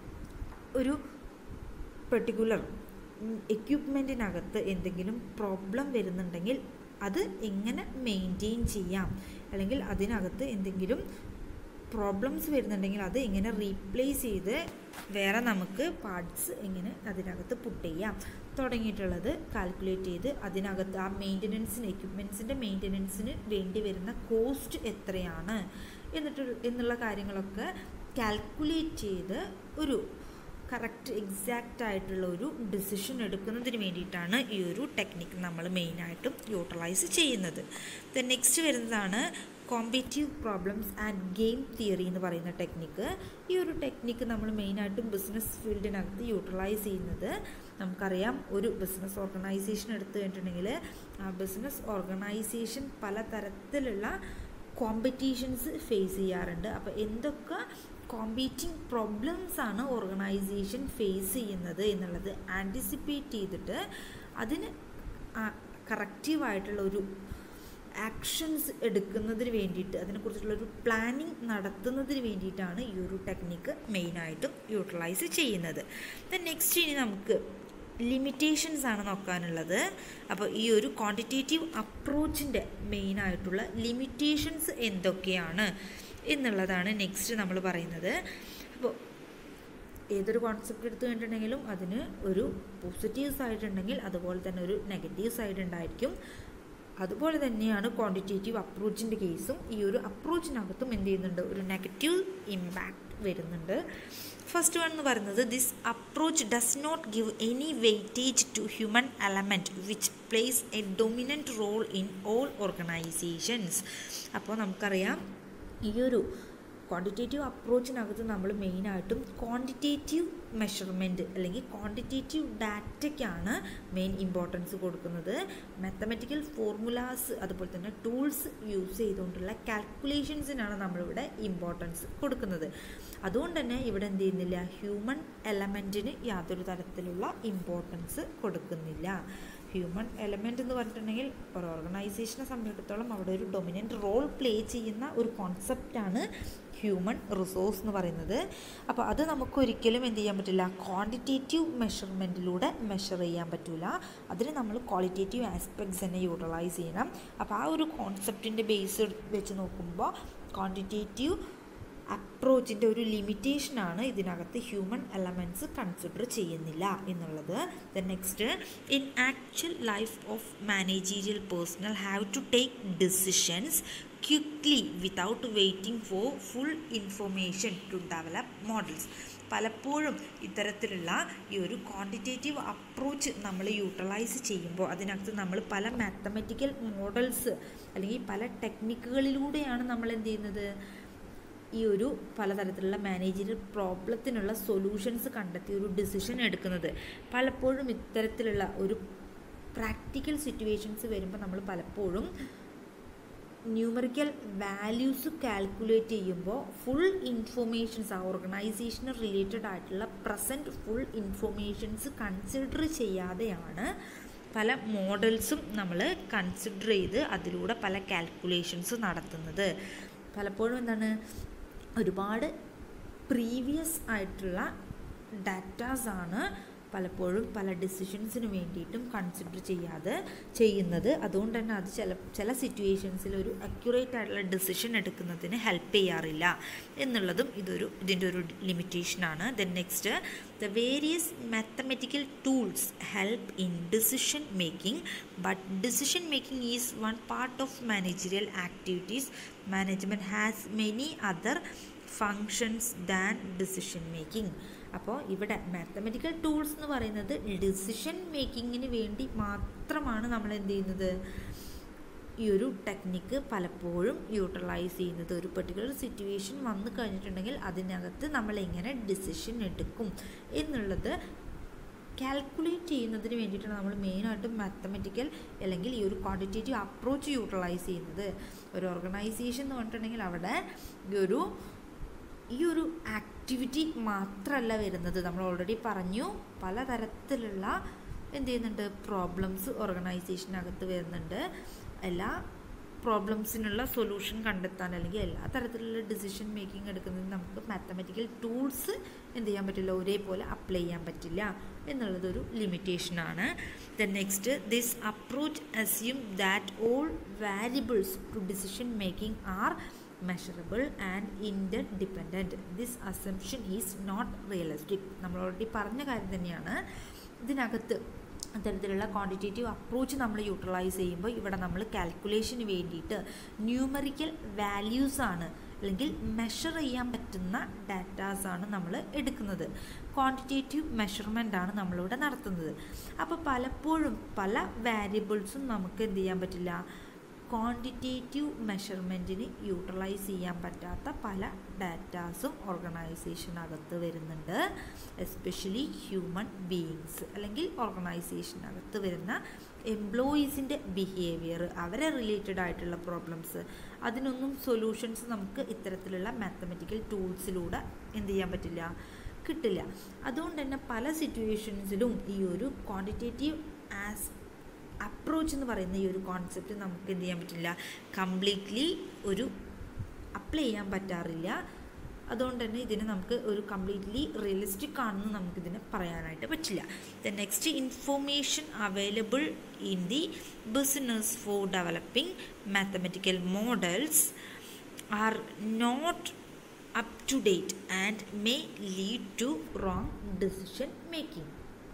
[SPEAKER 1] ഒരു പെർട്ടിക്കുലർ എക്യുപ്മെൻറ്റിനകത്ത് എന്തെങ്കിലും പ്രോബ്ലം വരുന്നുണ്ടെങ്കിൽ അത് എങ്ങനെ മെയിൻറ്റെയിൻ ചെയ്യാം അല്ലെങ്കിൽ അതിനകത്ത് എന്തെങ്കിലും പ്രോബ്ലംസ് വരുന്നുണ്ടെങ്കിൽ അത് എങ്ങനെ റീപ്ലേസ് ചെയ്ത് വേറെ നമുക്ക് പാർട്സ് എങ്ങനെ അതിനകത്ത് പുട്ട് ചെയ്യാം തുടങ്ങിയിട്ടുള്ളത് കാൽക്കുലേറ്റ് ചെയ്ത് അതിനകത്ത് ആ മെയിൻ്റനൻസിന് എക്യുപ്മെൻസിൻ്റെ മെയിൻ്റനൻസിന് വേണ്ടി വരുന്ന കോസ്റ്റ് എത്രയാണ് എന്നിട്ട് എന്നുള്ള കാര്യങ്ങളൊക്കെ കാൽക്കുലേറ്റ് ചെയ്ത് ഒരു കറക്റ്റ് എക്സാക്റ്റ് ആയിട്ടുള്ള ഒരു ഡിസിഷൻ എടുക്കുന്നതിന് വേണ്ടിയിട്ടാണ് ഈ ഒരു ടെക്നിക്ക് നമ്മൾ മെയിനായിട്ടും യൂട്ടിലൈസ് ചെയ്യുന്നത് ദ നെക്സ്റ്റ് വരുന്നതാണ് competitive problems and game theory എന്ന് പറയുന്ന ടെക്നിക്ക് ഈ ഒരു ടെക്നിക്ക് നമ്മൾ മെയിനായിട്ടും ബിസിനസ് ഫീൽഡിനകത്ത് യൂട്ടിലൈസ് ചെയ്യുന്നത് നമുക്കറിയാം ഒരു ബിസിനസ് ഓർഗനൈസേഷൻ എടുത്തു കഴിഞ്ഞിട്ടുണ്ടെങ്കിൽ ആ ബിസിനസ് ഓർഗനൈസേഷൻ പലതരത്തിലുള്ള കോമ്പറ്റീഷൻസ് ഫേസ് ചെയ്യാറുണ്ട് അപ്പോൾ എന്തൊക്കെ കോമ്പീറ്റിംഗ് പ്രോബ്ലംസ് ആണ് ഓർഗനൈസേഷൻ ഫേസ് ചെയ്യുന്നത് എന്നുള്ളത് ആൻറ്റിസിപ്പേറ്റ് ചെയ്തിട്ട് അതിന് കറക്റ്റീവായിട്ടുള്ള ഒരു ആക്ഷൻസ് എടുക്കുന്നതിന് വേണ്ടിയിട്ട് അതിനെക്കുറിച്ചുള്ള ഒരു പ്ലാനിങ് നടത്തുന്നതിന് വേണ്ടിയിട്ടാണ് ഈ ഒരു ടെക്നിക്ക് മെയിനായിട്ടും യൂട്ടിലൈസ് ചെയ്യുന്നത് ദെൻ നെക്സ്റ്റ് ഇനി നമുക്ക് ലിമിറ്റേഷൻസ് ആണ് നോക്കാനുള്ളത് അപ്പോൾ ഈ ഒരു ക്വാണ്ടിറ്റേറ്റീവ് അപ്രോച്ചിൻ്റെ മെയിനായിട്ടുള്ള ലിമിറ്റേഷൻസ് എന്തൊക്കെയാണ് എന്നുള്ളതാണ് നെക്സ്റ്റ് നമ്മൾ പറയുന്നത് അപ്പോൾ ഏതൊരു കോൺസെപ്റ്റ് എടുത്തു കഴിഞ്ഞിട്ടുണ്ടെങ്കിലും അതിന് ഒരു പോസിറ്റീവ് സൈഡ് ഉണ്ടെങ്കിൽ അതുപോലെ തന്നെ ഒരു നെഗറ്റീവ് സൈഡ് ഉണ്ടായിരിക്കും അതുപോലെ തന്നെയാണ് ക്വാണ്ടിറ്റേറ്റീവ് അപ്രോച്ചിൻ്റെ കേസും ഈ ഒരു അപ്രോച്ചിനകത്തും എന്ത് ചെയ്യുന്നുണ്ട് ഒരു നെഗറ്റീവ് ഇമ്പാക്റ്റ് വരുന്നുണ്ട് ഫസ്റ്റ് വൺ എന്ന് പറയുന്നത് this approach does not give any weightage to human element which place a dominant role in all organisations അപ്പോൾ നമുക്കറിയാം ഈ ഒരു ക്വാണ്ടിറ്റേറ്റീവ് അപ്രോച്ചിനകത്ത് നമ്മൾ മെയിനായിട്ടും ക്വാണ്ടിറ്റേറ്റീവ് മെഷർമെൻറ്റ് അല്ലെങ്കിൽ ക്വാണ്ടിറ്റേറ്റീവ് ഡാറ്റയ്ക്കാണ് മെയിൻ ഇമ്പോർട്ടൻസ് കൊടുക്കുന്നത് മാത്തമെറ്റിക്കൽ ഫോർമുലാസ് അതുപോലെ തന്നെ ടൂൾസ് യൂസ് ചെയ്തുകൊണ്ടുള്ള കാൽക്കുലേഷൻസിനാണ് നമ്മളിവിടെ ഇമ്പോർട്ടൻസ് കൊടുക്കുന്നത് അതുകൊണ്ട് തന്നെ ഇവിടെ എന്ത് ചെയ്യുന്നില്ല ഹ്യൂമൻ എലമെൻറ്റിന് യാതൊരു തരത്തിലുള്ള ഇമ്പോർട്ടൻസ് കൊടുക്കുന്നില്ല ഹ്യൂമൻ എലമെൻ്റ് എന്ന് പറഞ്ഞിട്ടുണ്ടെങ്കിൽ ഒരു ഓർഗനൈസേഷനെ സംബന്ധിച്ചിടത്തോളം അവിടെ ഒരു ഡൊമിനൻ്റ് റോൾ പ്ലേ ചെയ്യുന്ന ഒരു കോൺസെപ്റ്റാണ് ഹ്യൂമൻ റിസോഴ്സ് എന്ന് പറയുന്നത് അപ്പോൾ അത് നമുക്ക് ഒരിക്കലും എന്ത് ചെയ്യാൻ പറ്റില്ല ക്വാണ്ടിറ്റേറ്റീവ് മെഷർമെൻറ്റിലൂടെ മെഷർ ചെയ്യാൻ പറ്റില്ല അതിന് നമ്മൾ ക്വാളിറ്റേറ്റീവ് ആസ്പെക്ട്സ് തന്നെ യൂട്ടിലൈസ് ചെയ്യണം അപ്പോൾ ആ ഒരു കോൺസെപ്റ്റിൻ്റെ ബേസ് വെച്ച് നോക്കുമ്പോൾ ക്വാണ്ടിറ്റേറ്റീവ് അപ്രോച്ചിൻ്റെ ഒരു ലിമിറ്റേഷനാണ് ഇതിനകത്ത് ഹ്യൂമൻ എലമെൻറ്റ്സ് കൺസിഡർ ചെയ്യുന്നില്ല എന്നുള്ളത് the next in actual life of managerial personnel have to take decisions quickly without waiting for full information to develop models പലപ്പോഴും ഇത്തരത്തിലുള്ള ഈ ഒരു ക്വാണ്ടിറ്റേറ്റീവ് അപ്രോച്ച് നമ്മൾ യൂട്ടിലൈസ് ചെയ്യുമ്പോൾ അതിനകത്ത് നമ്മൾ പല മാത്തമെറ്റിക്കൽ മോഡൽസ് അല്ലെങ്കിൽ പല ടെക്നിക്കുകളിലൂടെയാണ് നമ്മൾ എന്ത് ചെയ്യുന്നത് ഈ ഒരു പലതരത്തിലുള്ള മാനേജറിയൽ പ്രോബ്ലത്തിനുള്ള സൊല്യൂഷൻസ് കണ്ടെത്തി ഒരു ഡിസിഷൻ എടുക്കുന്നത് പലപ്പോഴും ഇത്തരത്തിലുള്ള ഒരു പ്രാക്ടിക്കൽ സിറ്റുവേഷൻസ് വരുമ്പോൾ നമ്മൾ പലപ്പോഴും ന്യൂമറിക്കൽ വാല്യൂസ് കാൽക്കുലേറ്റ് ചെയ്യുമ്പോൾ ഫുൾ ഇൻഫോർമേഷൻസ് ആ ഓർഗനൈസേഷന് റിലേറ്റഡ് ആയിട്ടുള്ള പ്രസൻറ്റ് ഫുൾ ഇൻഫോർമേഷൻസ് കൺസിഡർ ചെയ്യാതെയാണ് പല മോഡൽസും നമ്മൾ കൺസിഡർ ചെയ്ത് അതിലൂടെ പല കാൽക്കുലേഷൻസ് നടത്തുന്നത് പലപ്പോഴും എന്താണ് ഒരുപാട് പ്രീവിയസ് ആയിട്ടുള്ള ഡാറ്റാസാണ് പലപ്പോഴും പല ഡിസിഷൻസിന് വേണ്ടിയിട്ടും കൺസിഡർ ചെയ്യാതെ ചെയ്യുന്നത് അതുകൊണ്ട് തന്നെ അത് ചില ചില സിറ്റുവേഷൻസിൽ ഒരു അക്യുറേറ്റ് ആയിട്ടുള്ള ഡിസിഷൻ എടുക്കുന്നതിന് ഹെൽപ്പ് ചെയ്യാറില്ല എന്നുള്ളതും ഇതൊരു ഇതിൻ്റെ ഒരു ലിമിറ്റേഷനാണ് then next the various mathematical tools help in decision making but decision making is one part of managerial activities management has many other functions than decision making അപ്പോൾ ഇവിടെ മാത്തമെറ്റിക്കൽ ടൂൾസ് എന്ന് പറയുന്നത് ഡിസിഷൻ മേക്കിങ്ങിന് വേണ്ടി മാത്രമാണ് നമ്മൾ എന്ത് ചെയ്യുന്നത് ഈ ഒരു ടെക്നിക്ക് പലപ്പോഴും യൂട്ടിലൈസ് ചെയ്യുന്നത് ഒരു പെർട്ടിക്കുലർ സിറ്റുവേഷൻ വന്നു കഴിഞ്ഞിട്ടുണ്ടെങ്കിൽ അതിനകത്ത് നമ്മൾ എങ്ങനെ ഡിസിഷൻ എടുക്കും എന്നുള്ളത് കാൽക്കുലേറ്റ് ചെയ്യുന്നതിന് വേണ്ടിയിട്ടാണ് നമ്മൾ മെയിനായിട്ടും മാത്തമെറ്റിക്കൽ അല്ലെങ്കിൽ ഈ ഒരു ക്വാണ്ടിറ്റേറ്റീവ് അപ്രോച്ച് യൂട്ടിലൈസ് ചെയ്യുന്നത് ഒരു ഓർഗനൈസേഷൻ എന്ന് പറഞ്ഞിട്ടുണ്ടെങ്കിൽ അവിടെ ഈ ഒരു ഈ ഒരു ആക്ട് ആക്ടിവിറ്റി മാത്രമല്ല വരുന്നത് നമ്മൾ ഓൾറെഡി പറഞ്ഞു പലതരത്തിലുള്ള എന്ത് ചെയ്യുന്നുണ്ട് പ്രോബ്ലംസ് ഓർഗനൈസേഷനകത്ത് വരുന്നുണ്ട് എല്ലാ പ്രോബ്ലംസിനുള്ള സൊല്യൂഷൻ കണ്ടെത്താൻ അല്ലെങ്കിൽ എല്ലാ തരത്തിലുള്ള ഡിസിഷൻ മേക്കിംഗ് എടുക്കുന്നതിന് നമുക്ക് മാത്തമെറ്റിക്കൽ ടൂൾസ് എന്ത് ചെയ്യാൻ പറ്റില്ല ഒരേപോലെ അപ്ലൈ ചെയ്യാൻ പറ്റില്ല എന്നുള്ളതൊരു ലിമിറ്റേഷനാണ് then next this approach assume that all variables to decision making are measurable and interdependent this assumption is not realistic നമ്മൾ ഓൾറെഡി പറഞ്ഞ കാര്യം തന്നെയാണ് ഇതിനകത്ത് അത്തരത്തിലുള്ള ക്വാണ്ടിറ്റേറ്റീവ് അപ്രോച്ച് നമ്മൾ യൂട്ടിലൈസ് ചെയ്യുമ്പോൾ ഇവിടെ നമ്മൾ കാൽക്കുലേഷന് വേണ്ടിയിട്ട് ന്യൂമറിക്കൽ വാല്യൂസ് ആണ് അല്ലെങ്കിൽ മെഷർ ചെയ്യാൻ പറ്റുന്ന ഡാറ്റാസ് ആണ് നമ്മൾ എടുക്കുന്നത് ക്വാണ്ടിറ്റേറ്റീവ് മെഷർമെൻ്റ് ആണ് നമ്മളിവിടെ നടത്തുന്നത് അപ്പോൾ പലപ്പോഴും പല വാരിയബിൾസും നമുക്ക് എന്ത് ചെയ്യാൻ പറ്റില്ല ക്വാണ്ടിറ്റേറ്റീവ് മെഷർമെൻറ്റിന് യൂട്ടിലൈസ് ചെയ്യാൻ പറ്റാത്ത പല ഡാറ്റാസും ഓർഗനൈസേഷനകത്ത് വരുന്നുണ്ട് എസ്പെഷ്യലി ഹ്യൂമൻ ബീയിങ്സ് അല്ലെങ്കിൽ ഓർഗനൈസേഷനകത്ത് വരുന്ന എംപ്ലോയീസിൻ്റെ ബിഹേവിയർ അവരെ റിലേറ്റഡ് ആയിട്ടുള്ള പ്രോബ്ലംസ് അതിനൊന്നും സൊല്യൂഷൻസ് നമുക്ക് ഇത്തരത്തിലുള്ള മാത്തമെറ്റിക്കൽ ടൂൾസിലൂടെ എന്ത് ചെയ്യാൻ പറ്റില്ല കിട്ടില്ല അതുകൊണ്ട് തന്നെ പല സിറ്റുവേഷൻസിലും ഈ ഒരു ക്വാണ്ടിറ്റേറ്റീവ് ആസ് അപ്രോച്ച് എന്ന് പറയുന്ന ഈ ഒരു കോൺസെപ്റ്റ് നമുക്ക് എന്ത് ചെയ്യാൻ പറ്റില്ല കംപ്ലീറ്റ്ലി ഒരു അപ്ലൈ ചെയ്യാൻ പറ്റാറില്ല അതുകൊണ്ട് തന്നെ ഇതിനെ നമുക്ക് ഒരു കംപ്ലീറ്റ്ലി റിയലിസ്റ്റിക് ആണെന്ന് നമുക്കിതിനെ പറയാനായിട്ട് പറ്റില്ല the next information available in the business for developing mathematical models are not up to date and may lead to wrong decision making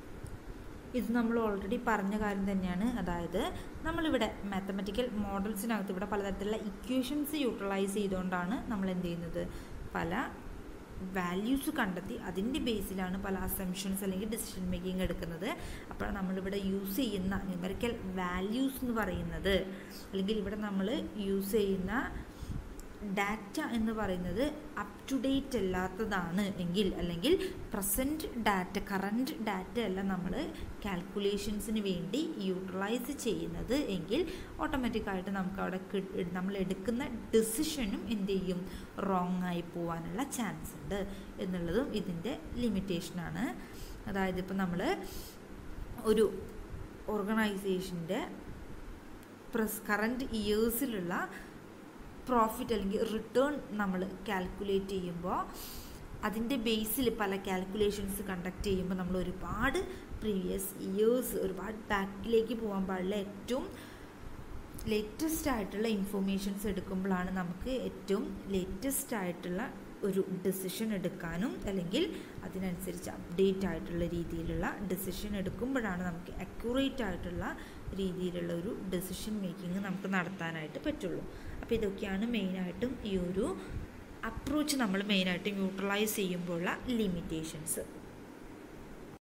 [SPEAKER 1] ഇത് നമ്മൾ ഓൾറെഡി പറഞ്ഞ കാര്യം തന്നെയാണ് അതായത് നമ്മളിവിടെ മാത്തമെറ്റിക്കൽ മോഡൽസിനകത്ത് ഇവിടെ പലതരത്തിലുള്ള ഇക്വേഷൻസ് യൂട്ടിലൈസ് ചെയ്തുകൊണ്ടാണ് നമ്മൾ എന്ത് ചെയ്യുന്നത് പല വാല്യൂസ് കണ്ടെത്തി അതിൻ്റെ ബേസിലാണ് പല അസംഷൻസ് അല്ലെങ്കിൽ ഡിസിഷൻ മേക്കിംഗ് എടുക്കുന്നത് അപ്പോൾ നമ്മളിവിടെ യൂസ് ചെയ്യുന്ന ന്യൂമറിക്കൽ വാല്യൂസ് എന്ന് പറയുന്നത് അല്ലെങ്കിൽ ഇവിടെ നമ്മൾ യൂസ് ചെയ്യുന്ന ഡാറ്റ എന്ന് പറയുന്നത് അപ് ടു ഡേറ്റ് അല്ലാത്തതാണ് എങ്കിൽ അല്ലെങ്കിൽ പ്രസൻറ്റ് ഡാറ്റ കറൻറ്റ് ഡാറ്റ അല്ല നമ്മൾ കാൽക്കുലേഷൻസിന് വേണ്ടി യൂട്ടിലൈസ് ചെയ്യുന്നത് എങ്കിൽ ഓട്ടോമാറ്റിക്കായിട്ട് നമുക്ക് അവിടെ നമ്മൾ എടുക്കുന്ന ഡിസിഷനും എന്ത് ചെയ്യും റോങ് ആയി പോകാനുള്ള ചാൻസ് ഉണ്ട് എന്നുള്ളതും ഇതിൻ്റെ ലിമിറ്റേഷനാണ് അതായത് ഇപ്പോൾ നമ്മൾ ഒരു ഓർഗനൈസേഷൻ്റെ പ്രസ് കറൻറ്റ് ഇയേഴ്സിലുള്ള പ്രോഫിറ്റ് അല്ലെങ്കിൽ റിട്ടേൺ നമ്മൾ കാൽക്കുലേറ്റ് ചെയ്യുമ്പോൾ അതിൻ്റെ ബേസിൽ പല കാൽക്കുലേഷൻസ് കണ്ടക്ട് ചെയ്യുമ്പോൾ നമ്മൾ ഒരുപാട് പ്രീവിയസ് ഇയേഴ്സ് ഒരുപാട് ബാക്കിലേക്ക് പോകാൻ പാടില്ല ഏറ്റവും ലേറ്റസ്റ്റ് ആയിട്ടുള്ള ഇൻഫോർമേഷൻസ് എടുക്കുമ്പോഴാണ് നമുക്ക് ഏറ്റവും ലേറ്റസ്റ്റ് ആയിട്ടുള്ള ഒരു ഡിസിഷൻ എടുക്കാനും അല്ലെങ്കിൽ അതിനനുസരിച്ച് അപ്ഡേറ്റ് ആയിട്ടുള്ള രീതിയിലുള്ള ഡിസിഷൻ എടുക്കുമ്പോഴാണ് നമുക്ക് അക്യുറേറ്റ് ആയിട്ടുള്ള രീതിയിലുള്ള ഒരു ഡിസിഷൻ മേക്കിംഗ് നമുക്ക് നടത്താനായിട്ട് പറ്റുള്ളൂ അപ്പോൾ ഇതൊക്കെയാണ് മെയിനായിട്ടും ഈ ഒരു അപ്രോച്ച് നമ്മൾ മെയിനായിട്ടും യൂട്ടിലൈസ് ചെയ്യുമ്പോഴുള്ള ലിമിറ്റേഷൻസ്